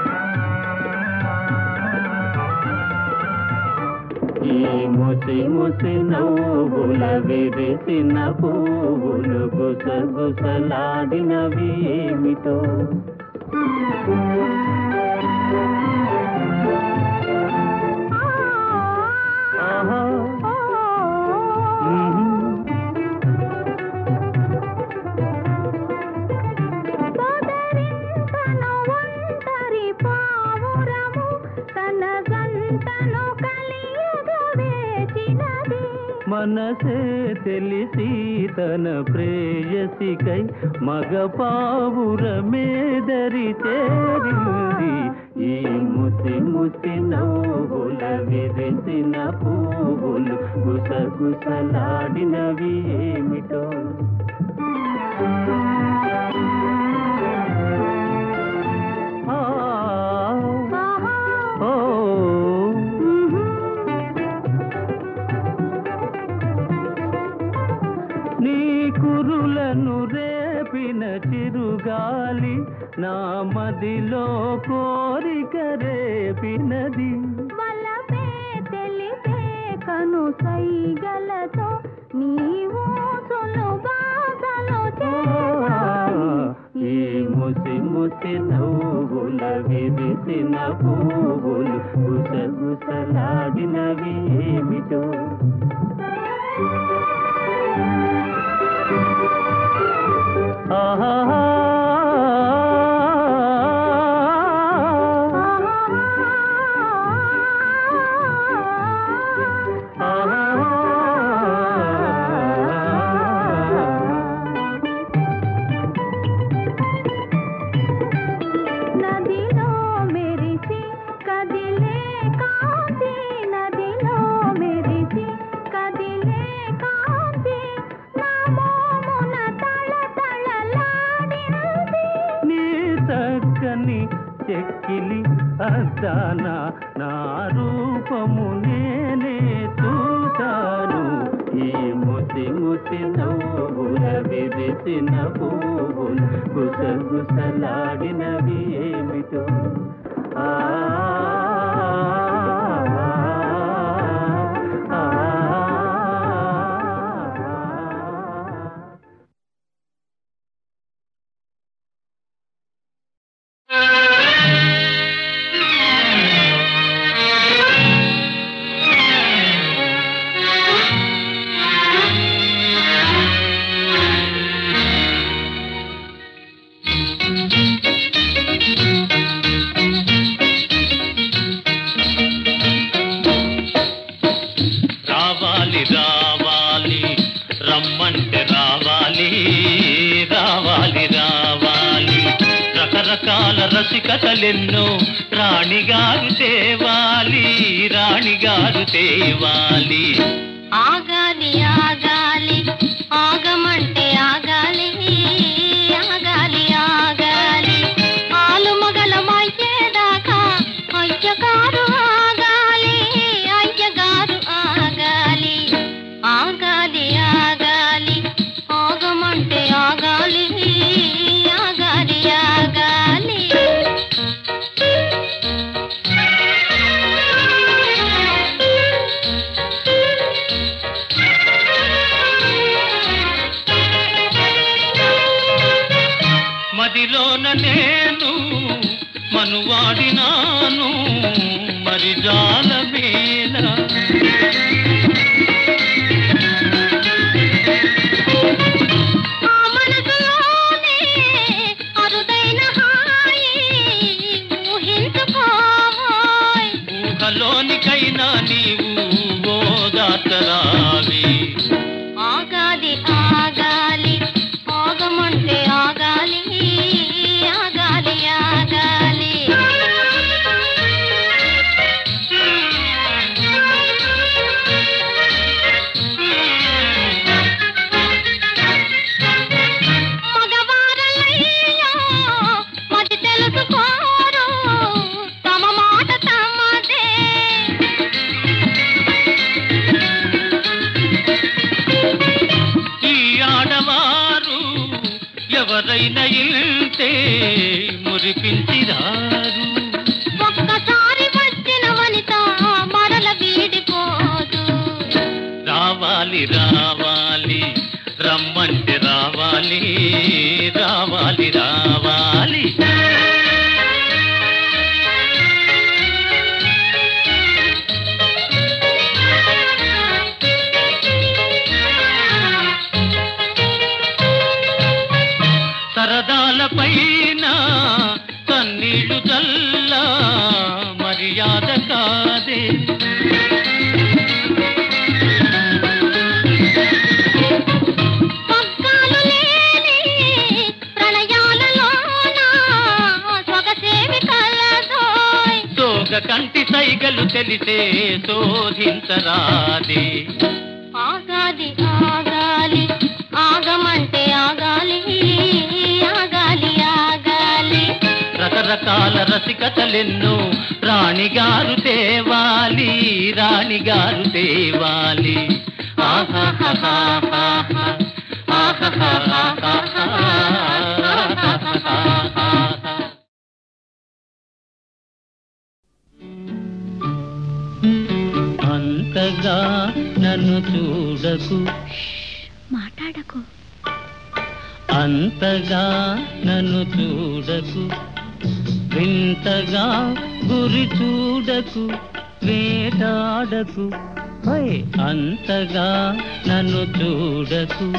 ఈ ముసి ముసి నవ్వుల విరిసిన పువ్వులు గుసగుసలాడినవి ఏమిటో ఆహా మ్మ్. సోదరింతను ఒంటరి పావురము తన జంటను కలియగా వేచినది మనసే తెలిసి తన ప్రేయసికై మగ పావురమేదరి చేరింది ఈ ముసి ముసి నవ్వుల విరిసిన పువ్వులు గుసగుసలాడినవి ఏమిటో ఆ, ఓ నీ కురులను రేపిన చిరుగాలి నా మదిలో కోరిక రేపినది వలపే తెలిపే కను సైగలతో నీవు సులుబాసలు ఈ ముసి ముసి నవ్వుల విరిసిన పువ్వులు గుసగుసలాడినవి ఏమిటో ఆహా చల్లని చెక్కిలి అద్దాన నా రూపము నేనే చూశాను ఈ ముసి ముసి నవ్వుల విరిసిన పువ్వులు గుసగుసలాడినవి ఏమిటో ఆ ఆ, ఆ. రావాలి రావాలి రమ్మంటే రావాలి రావాలి రావాలి రకరకాల రసికతలెన్నో రాణిగారు తేవాలి రాణిగారు తేవాలి ఆగాలి ఆగాలి ఆగమంటే ఆగాలి ఆగాలి ఆగాలి ఆలు మగలమయ్యేదాకా అయ్యగారు ఆగాలి అయ్యగారు ఆగాలి ఆగాలి ఆగాలి ఆగమంటే ఆగాలి ఆగాలి ఆగాలి మదిలోన నేను మనువాడినాను మరి జాలమేల ఆ మనసులోనే అరుదైన హాయి ఊహించుకోమోయ్ ఊహలోనికైనా నీవు ఓదాతరావి ఆగాలి ఆగాలి ఆగమంటే ఆగాలి ఆగాలి ఆగాలి మగవారలయ్యా మది తెలుసుకోరు తమ మాట తమదే ఈ ఆడవారు ఎవరైనా ఇల్తే మురిపించిరారు ఒక్కసారి వచ్చిన వనిత మరల వీడిపోదు రావాలి రావాలి రమ్మంటే రావాలి రావాలి రావాలి సరదాల పైన కన్నీళ్లు చల్లా మర్యాద కాదే పగ్గాలు లేని ప్రణయాలలోన సొగసేవి కలదోయ్ సోగ కంటి సైగలు తెలిసే శోధించరాదే ఆగాలి ఆగాలి ఆగమంటే ఆగాలి ఆగాలి ఆగాలి రకరకాల రసికతలెన్నో రాణిగారు తేవాలి రాణిగారు తేవాలి ఆహాహాహాహా, ఆహాహాహాహాహా. అంతగా నన్ను చూడకు మాట్లాడకు అంతగా నన్ను చూడకు వింతగా గురి చూడకు వేటాడకు హై అంతగా నన్ను చూడకు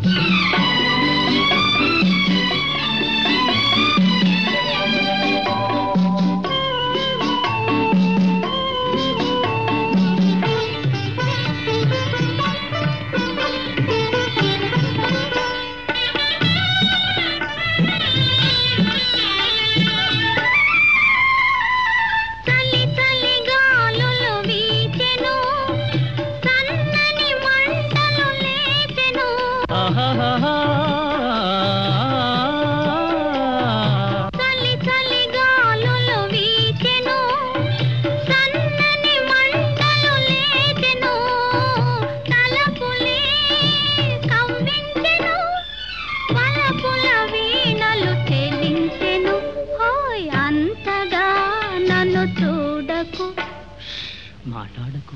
చలి చలి గాలులు వీచెను సన్నని మంటలు లేచెను ఆహాహాహా మాట్లాడకు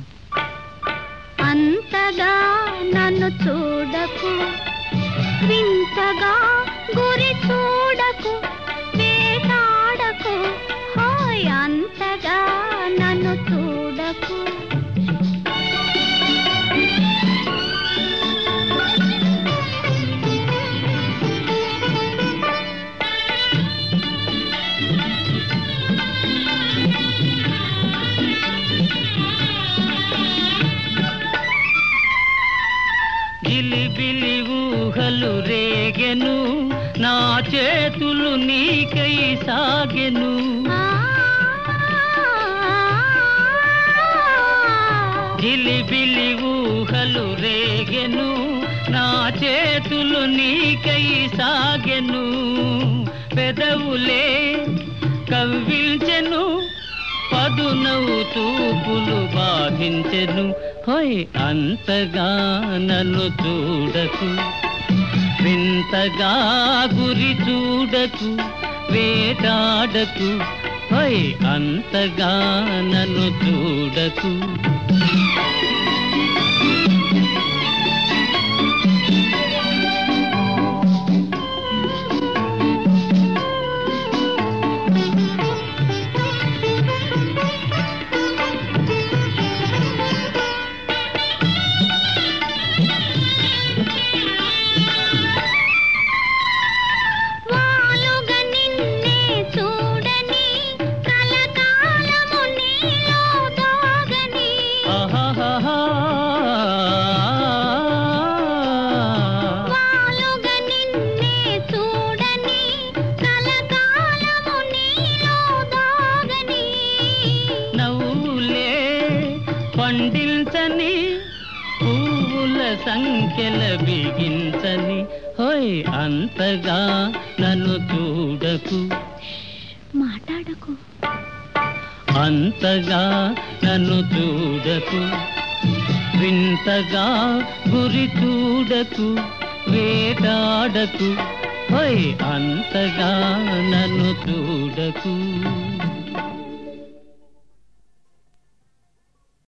అంతగా నన్ను చూడకు వింతగా గురి చూడకు వేటాడకు హాయ్ అంతగా నన్ను చూడకు గిలిబిలి ఊహలు రేగెను నా చేతులు నీకై సాగెను గిలిబిలి ఊహలు రేగెను నా చేతులు నీకై సాగెను పెదవులే కవ్వించెను పదునవు తూపులు బాధించెను హోయ్ అంతగా నన్ను చూడకు వింతగా గురి చూడకు వేటాడకు హోయ్ అంతగా నన్ను చూడకు వాలుగా నిన్నే చూడని కలకాలము నీలో దాగని ఆహాహాహా. వాలుగా నిన్నే చూడని కలకాలము నీలో దాగని నవ్వులే పండించని పువ్వుల సంఖ్యల బిగించని హోయ్ అంతగా నన్ను చూడకు మాట్లాడకు అంతగా నన్ను చూడకు వింతగా గురి చూడకు వేటాడకు హోయ్ అంతగా నన్ను చూడకు